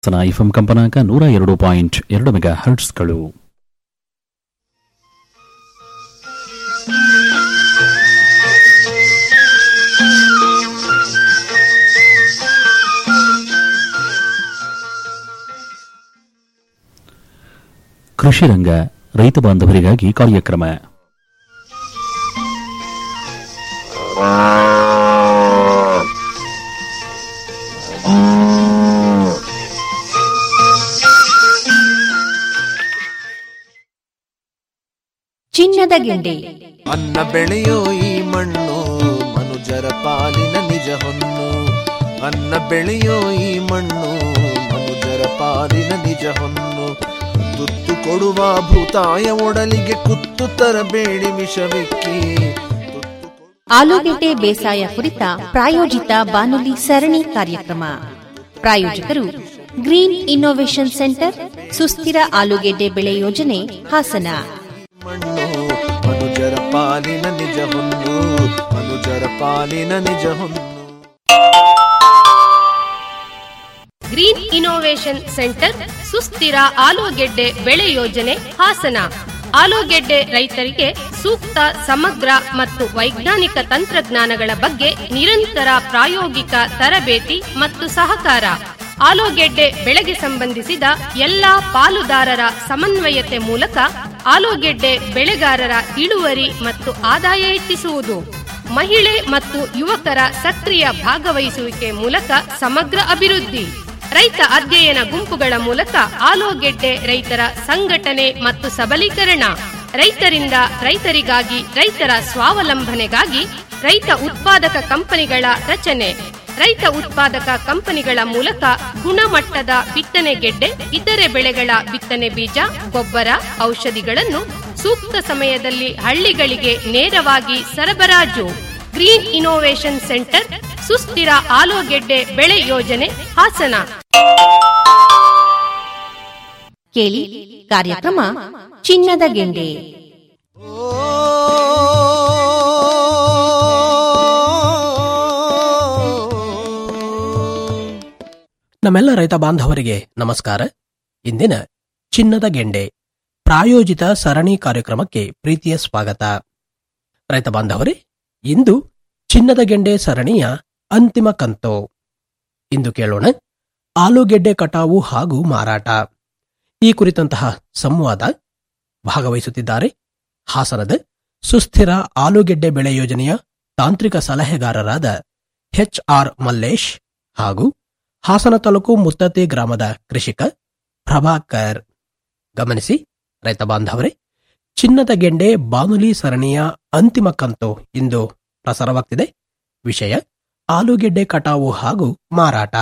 ಸನ ಎಫ್ಎಂ ಕಂಪನಾಂಕ ನೂರ ಎರಡು ಪಾಯಿಂಟ್ ಎರಡು ಮೆಗಾ ಹರ್ಟ್ಸ್ಗಳು ಕೃಷಿ ರಂಗ ರೈತ ಬಾಂಧವರಿಗಾಗಿ ಕಾರ್ಯಕ್ರಮ ಚಿನ್ನದ ಗೆಂಡೆ ಅನ್ನ ಬೆಳೆಯೋ ಈ ಮಣ್ಣು ಮನುಜರ ಪಾಲಿನ ನಿಜ ಹೊನ್ನು ಅನ್ನ ಬೆಳೆಯೋ ಈ ಮಣ್ಣು ಮನುಜರ ಪಾಲಿನ ನಿಜ ಹೊನ್ನು ತುತ್ತು ಕೊಡುವ ಭೂತಾಯ ಒಡಲಿಗೆ ಕುತ್ತು ತರಬೇಡಿ ವಿಷವಿಕ್ಕಿ ತುತ್ತು ಕೊಡು- ಆಲೂಗೆಡ್ಡೆ ಬೇಸಾಯ ಕುರಿತ ಪ್ರಾಯೋಜಿತ ಬಾನುಲಿ ಸರಣಿ ಕಾರ್ಯಕ್ರಮ ಪ್ರಾಯೋಜಕರು ಗ್ರೀನ್ ಇನ್ನೋವೇಷನ್ ಸೆಂಟರ್ ಸುಸ್ಥಿರ ಆಲೂಗೆಡ್ಡೆ ಬೆಳೆ ಯೋಜನೆ ಹಾಸನ ಮಣ್ಣು ಮನುಜರ ಪಾಲಿನ ನಿಜ ಹೊನ್ನು ಮನುಜರ ಪಾಲಿನ ನಿಜ ಹೊನ್ನು ಗ್ರೀನ್ ಇನೋವೇಷನ್ ಸೆಂಟರ್ ಸುಸ್ಥಿರ ಆಲೂಗೆಡ್ಡೆ ಬೆಳೆ ಯೋಜನೆ ಹಾಸನ ಆಲೂಗೆಡ್ಡೆ ರೈತರಿಗೆ ಸೂಕ್ತ ಸಮಗ್ರ ಮತ್ತು ವೈಜ್ಞಾನಿಕ ತಂತ್ರಜ್ಞಾನಗಳ ಬಗ್ಗೆ ನಿರಂತರ ಪ್ರಾಯೋಗಿಕ ತರಬೇತಿ ಮತ್ತು ಸಹಕಾರ ಆಲೂಗೆಡ್ಡೆ ಬೆಳೆಗೆ ಸಂಬಂಧಿಸಿದ ಎಲ್ಲಾ ಪಾಲುದಾರರ ಸಮನ್ವಯತೆ ಮೂಲಕ ಆಲೂಗೆಡ್ಡೆ ಬೆಳೆಗಾರರ ಇಳುವರಿ ಮತ್ತು ಆದಾಯ ಹೆಚ್ಚಿಸುವುದು ಮಹಿಳೆ ಮತ್ತು ಯುವಕರ ಸಕ್ರಿಯ ಭಾಗವಹಿಸುವಿಕೆ ಮೂಲಕ ಸಮಗ್ರ ಅಭಿವೃದ್ಧಿ ರೈತ ಅಧ್ಯಯನ ಗುಂಪುಗಳ ಮೂಲಕ ಆಲೂಗೆಡ್ಡೆ ರೈತರ ಸಂಘಟನೆ ಮತ್ತು ಸಬಲೀಕರಣ ರೈತರಿಂದ ರೈತರಿಗಾಗಿ ರೈತರ ಸ್ವಾವಲಂಬನೆಗಾಗಿ ರೈತ ಉತ್ಪಾದಕ ಕಂಪನಿಗಳ ರಚನೆ ರೈತ ಉತ್ಪಾದಕ ಕಂಪನಿಗಳ ಮೂಲಕ ಗುಣಮಟ್ಟದ ಬಿತ್ತನೆ ಗೆಡ್ಡೆ ಇತರೆ ಬೆಳೆಗಳ ಬಿತ್ತನೆ ಬೀಜ ಗೊಬ್ಬರ ಔಷಧಿಗಳನ್ನು ಸೂಕ್ತ ಸಮಯದಲ್ಲಿ ಹಳ್ಳಿಗಳಿಗೆ ನೇರವಾಗಿ ಸರಬರಾಜು ಗ್ರೀನ್ ಇನೋವೇಷನ್ ಸೆಂಟರ್ ಸುಸ್ಥಿರ ಆಲೂಗೆಡ್ಡೆ ಬೆಳೆ ಯೋಜನೆ ಹಾಸನ ಕೇಳಿ ಕಾರ್ಯಕ್ರಮ ಚಿನ್ನದ ಗೆಂಡೆ ನಮ್ಮೆಲ್ಲ ರೈತ ಬಾಂಧವರಿಗೆ ನಮಸ್ಕಾರ ಇಂದಿನ ಚಿನ್ನದ ಗೆಂಡೆ ಪ್ರಾಯೋಜಿತ ಸರಣಿ ಕಾರ್ಯಕ್ರಮಕ್ಕೆ ಪ್ರೀತಿಯ ಸ್ವಾಗತ ರೈತ ಬಾಂಧವರೇ ಇಂದು ಚಿನ್ನದ ಗೆಂಡೆ ಸರಣಿಯ ಅಂತಿಮ ಕಂತು ಇಂದು ಕೇಳೋಣ ಆಲೂಗೆಡ್ಡೆ ಕಟಾವು ಹಾಗೂ ಮಾರಾಟ ಈ ಕುರಿತಂತಹ ಸಂವಾದ ಭಾಗವಹಿಸುತ್ತಿದ್ದಾರೆ ಹಾಸನದ ಸುಸ್ಥಿರ ಆಲೂಗೆಡ್ಡೆ ಬೆಳೆ ಯೋಜನೆಯ ತಾಂತ್ರಿಕ ಸಲಹೆಗಾರರಾದ ಎಚ್ ಆರ್ ಮಲ್ಲೇಶ್ ಹಾಗೂ ಹಾಸನ ತಾಲೂಕು ಮುತ್ತತಿ ಗ್ರಾಮದ ಕೃಷಿಕ ಪ್ರಭಾಕರ್ ಗಮನಿಸಿ ರೈತ ಬಾಂಧವರೇ ಚಿನ್ನದ ಗೆಂಡೆ ಬಾನುಲಿ ಸರಣಿಯ ಅಂತಿಮ ಕಂತು ಇಂದು ಪ್ರಸಾರವಾಗ್ತಿದೆ ವಿಷಯ ಆಲೂಗೆಡ್ಡೆ ಕಟಾವು ಹಾಗೂ ಮಾರಾಟ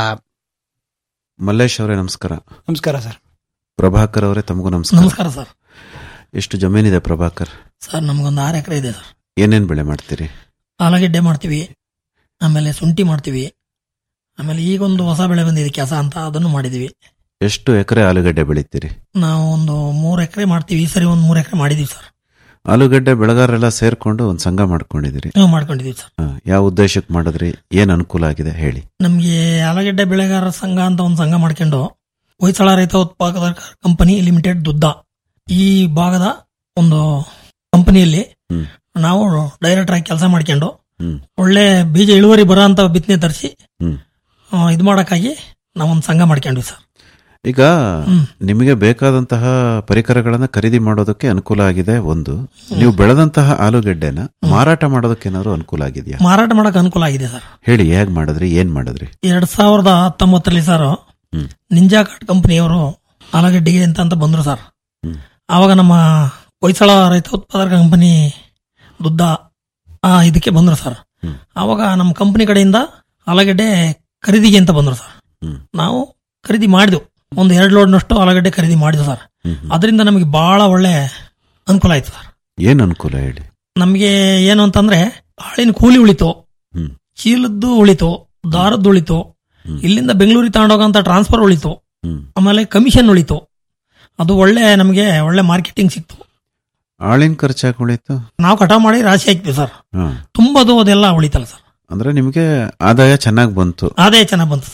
ಮಲ್ಲೇಶ್ ಅವರೇ ನಮಸ್ಕಾರ ನಮಸ್ಕಾರ ಸರ್ ಪ್ರಭಾಕರ್ ಅವರೇ ತಮಗೂ ನಮಸ್ಕಾರ ನಮಸ್ಕಾರ ಸರ್ ಎಷ್ಟು ಜಮೀನಿದೆ ಪ್ರಭಾಕರ್ ಸರ್ ನಮಗೊಂದು ಆರು ಎಕರೆ ಇದೆ ಸರ್ ಏನೇನ್ ಬೆಳೆ ಮಾಡ್ತೀರಿ ಆಲೂಗೆಡ್ಡೆ ಮಾಡ್ತೀವಿ ಆಮೇಲೆ ಶುಂಠಿ ಮಾಡ್ತೀವಿ ಆಮೇಲೆ ಈಗೊಂದು ಹೊಸ ಬೆಳೆ ಬಂದಿದೆ ಕೆಲಸ ಅಂತ ಅದನ್ನು ಮಾಡಿದೀವಿ ಎಷ್ಟು ಎಕರೆ ಆಲೂಗಡ್ಡೆ ಬೆಳಿತೀರಿ ನಾವು ಒಂದು ಮೂರು ಎಕರೆ ಮಾಡ್ತೀವಿ ಈ ಸರಿ ಒಂದು ಮೂರು ಎಕರೆ ಮಾಡಿದೀವಿ ಸರ್ ಆಲೂಗಡ್ಡೆ ಬೆಳೆಗಾರರೆಲ್ಲ ಸೇರ್ಕೊಂಡು ಒಂದು ಸಂಘ ಮಾಡ್ಕೊಂಡಿದ್ದೀರಿ ನಾವು ಮಾಡ್ಕೊಂಡಿದೀವಿ ಸರ್ ಹ, ಯಾವ ಉದ್ದೇಶಕ್ಕೆ ಮಾಡಿದ್ರಿ ಏನ್ ಅನುಕೂಲ ಆಗಿದೆ ಹೇಳಿ ನಮಗೆ ಆಲೂಗೆಡ್ಡೆ ಬೆಳೆಗಾರರ ಸಂಘ ಅಂತ ಒಂದು ಸಂಘ ಮಾಡ್ಕೊಂಡು ಹೊಯ್ಸಳ ರೈತ ಉತ್ಪಾದಕ ಕಂಪನಿ ಲಿಮಿಟೆಡ್ ದುದ್ದ ಈ ಭಾಗದ ಒಂದು ಕಂಪನಿಯಲ್ಲಿ ಹ್ಮ್. ನಾವು ಡೈರೆಕ್ಟರ್ ಆಗಿ ಕೆಲಸ ಮಾಡ್ಕೊಂಡು ಹ್ಮ್. ಒಳ್ಳೆ ಬೀಜ ಇಳುವರಿ ಬರೋ ಅಂತ ಬಿತ್ತನೆ ತರಿಸಿ ಹ್ಮ್. ಇದು ಮಾಡಕ್ಕಾಗಿ ನಾವೊಂದು ಸಂಘ ಮಾಡ್ಕೊಂಡ್ವಿ ಸರ್ ಈಗ ಹ್ಮ್. ನಿಮಗೆ ಬೇಕಾದಂತಹ ಪರಿಕರಗಳನ್ನ ಖರೀದಿ ಮಾಡೋದಕ್ಕೆ ಅನುಕೂಲ ಆಗಿದೆ ಒಂದು ನೀವು ಬೆಳೆದಂತಹ ಆಲೂಗಡ್ಡೆನ ಮಾರಾಟ ಮಾಡೋದಕ್ಕೆ ಏನಾದ್ರು ಅನುಕೂಲ ಆಗಿದೆಯಾ ಮಾರಾಟ ಮಾಡಕ್ ಅನುಕೂಲ ಆಗಿದೆ ಸರ್ ಹೇಳಿ ಹೇಗ್ ಮಾಡಿದ್ರಿ ಏನ್ ಮಾಡಿದ್ರಿ ಎರಡ್ ಸಾವಿರದ ಹತ್ತೊಂಬತ್ತರಲ್ಲಿ ಸರ್ ಹ್ಮ್. ನಿಂಜಾ ಕಾರ್ಡ್ ಕಂಪನಿಯವರು ಆಲೂಗಡ್ಡೆಗೆ ಅಂತ ಅಂತ ಬಂದ್ರು ಸರ್ ಹ್ಮ್. ಆವಾಗ ನಮ್ಮ ಹೊಯ್ಸಳ ರೈತ ಉತ್ಪಾದಕ ಕಂಪನಿ ದುದ್ದ ಆ, ಇದಕ್ಕೆ ಬಂದ್ರು ಸರ್ ಹ್ಮ್. ಆವಾಗ ನಮ್ಮ ಕಂಪನಿ ಕಡೆಯಿಂದ ಆಲೂಗಡ್ಡೆ ಖರೀದಿಗೆ ಅಂತ ಬಂದ್ರು ಸರ್ ಹ್ಮ್. ನಾವು ಖರೀದಿ ಮಾಡಿದ್ವು ಒಂದು ಎರಡು ಲೋಡ್ನಷ್ಟು ಆಲೂಗಡ್ಡೆ ಖರೀದಿ ಮಾಡಿದ್ವು ಸರ್ ಹ್ಮ್, ಹ್ಮ್. ಅದರಿಂದ ನಮಗೆ ಬಹಳ ಒಳ್ಳೆ ಅನುಕೂಲ ಆಯ್ತು ಸರ್ ಏನ್ ಅನುಕೂಲ ಹೇಳಿ ನಮಗೆ ಏನು ಅಂತಂದ್ರೆ ಆಳಿನ ಕೂಲಿ ಉಳಿತು ಹ್ಮ್. ಚೀಲದ್ದು ಉಳಿತು ದಾರದ್ದು ಉಳಿತು ಹ್ಮ್. ಇಲ್ಲಿಂದ ಬೆಂಗಳೂರಿಗೆ ತಗೊಂಡೋಗಂತ ಟ್ರಾನ್ಸ್ಫರ್ ಉಳಿತು ಹ್ಮ್ ಆಮೇಲೆ ಕಮಿಷನ್ ಉಳಿತು ಅದು ಒಳ್ಳೆ ನಮಗೆ ಒಳ್ಳೆ ಮಾರ್ಕೆಟಿಂಗ್ ಸಿಕ್ತು ಆಳಿನ ಖರ್ಚಾಗಿ ಉಳಿತು ನಾವು ಕಟಾವ್ ಮಾಡಿ ರಾಶಿ ಹಾಕ್ತೀವಿ ಸರ್ ಹಾ ತುಂಬದು ಅದೆಲ್ಲ ಉಳಿತಲ್ಲ ಸರ್ ಅಂದ್ರೆ ನಿಮಗೆ ಆದಾಯ ಚೆನ್ನಾಗಿ ಬಂತು ಆದಾಯ ಚೆನ್ನಾಗಿ ಬಂತು ಸರ್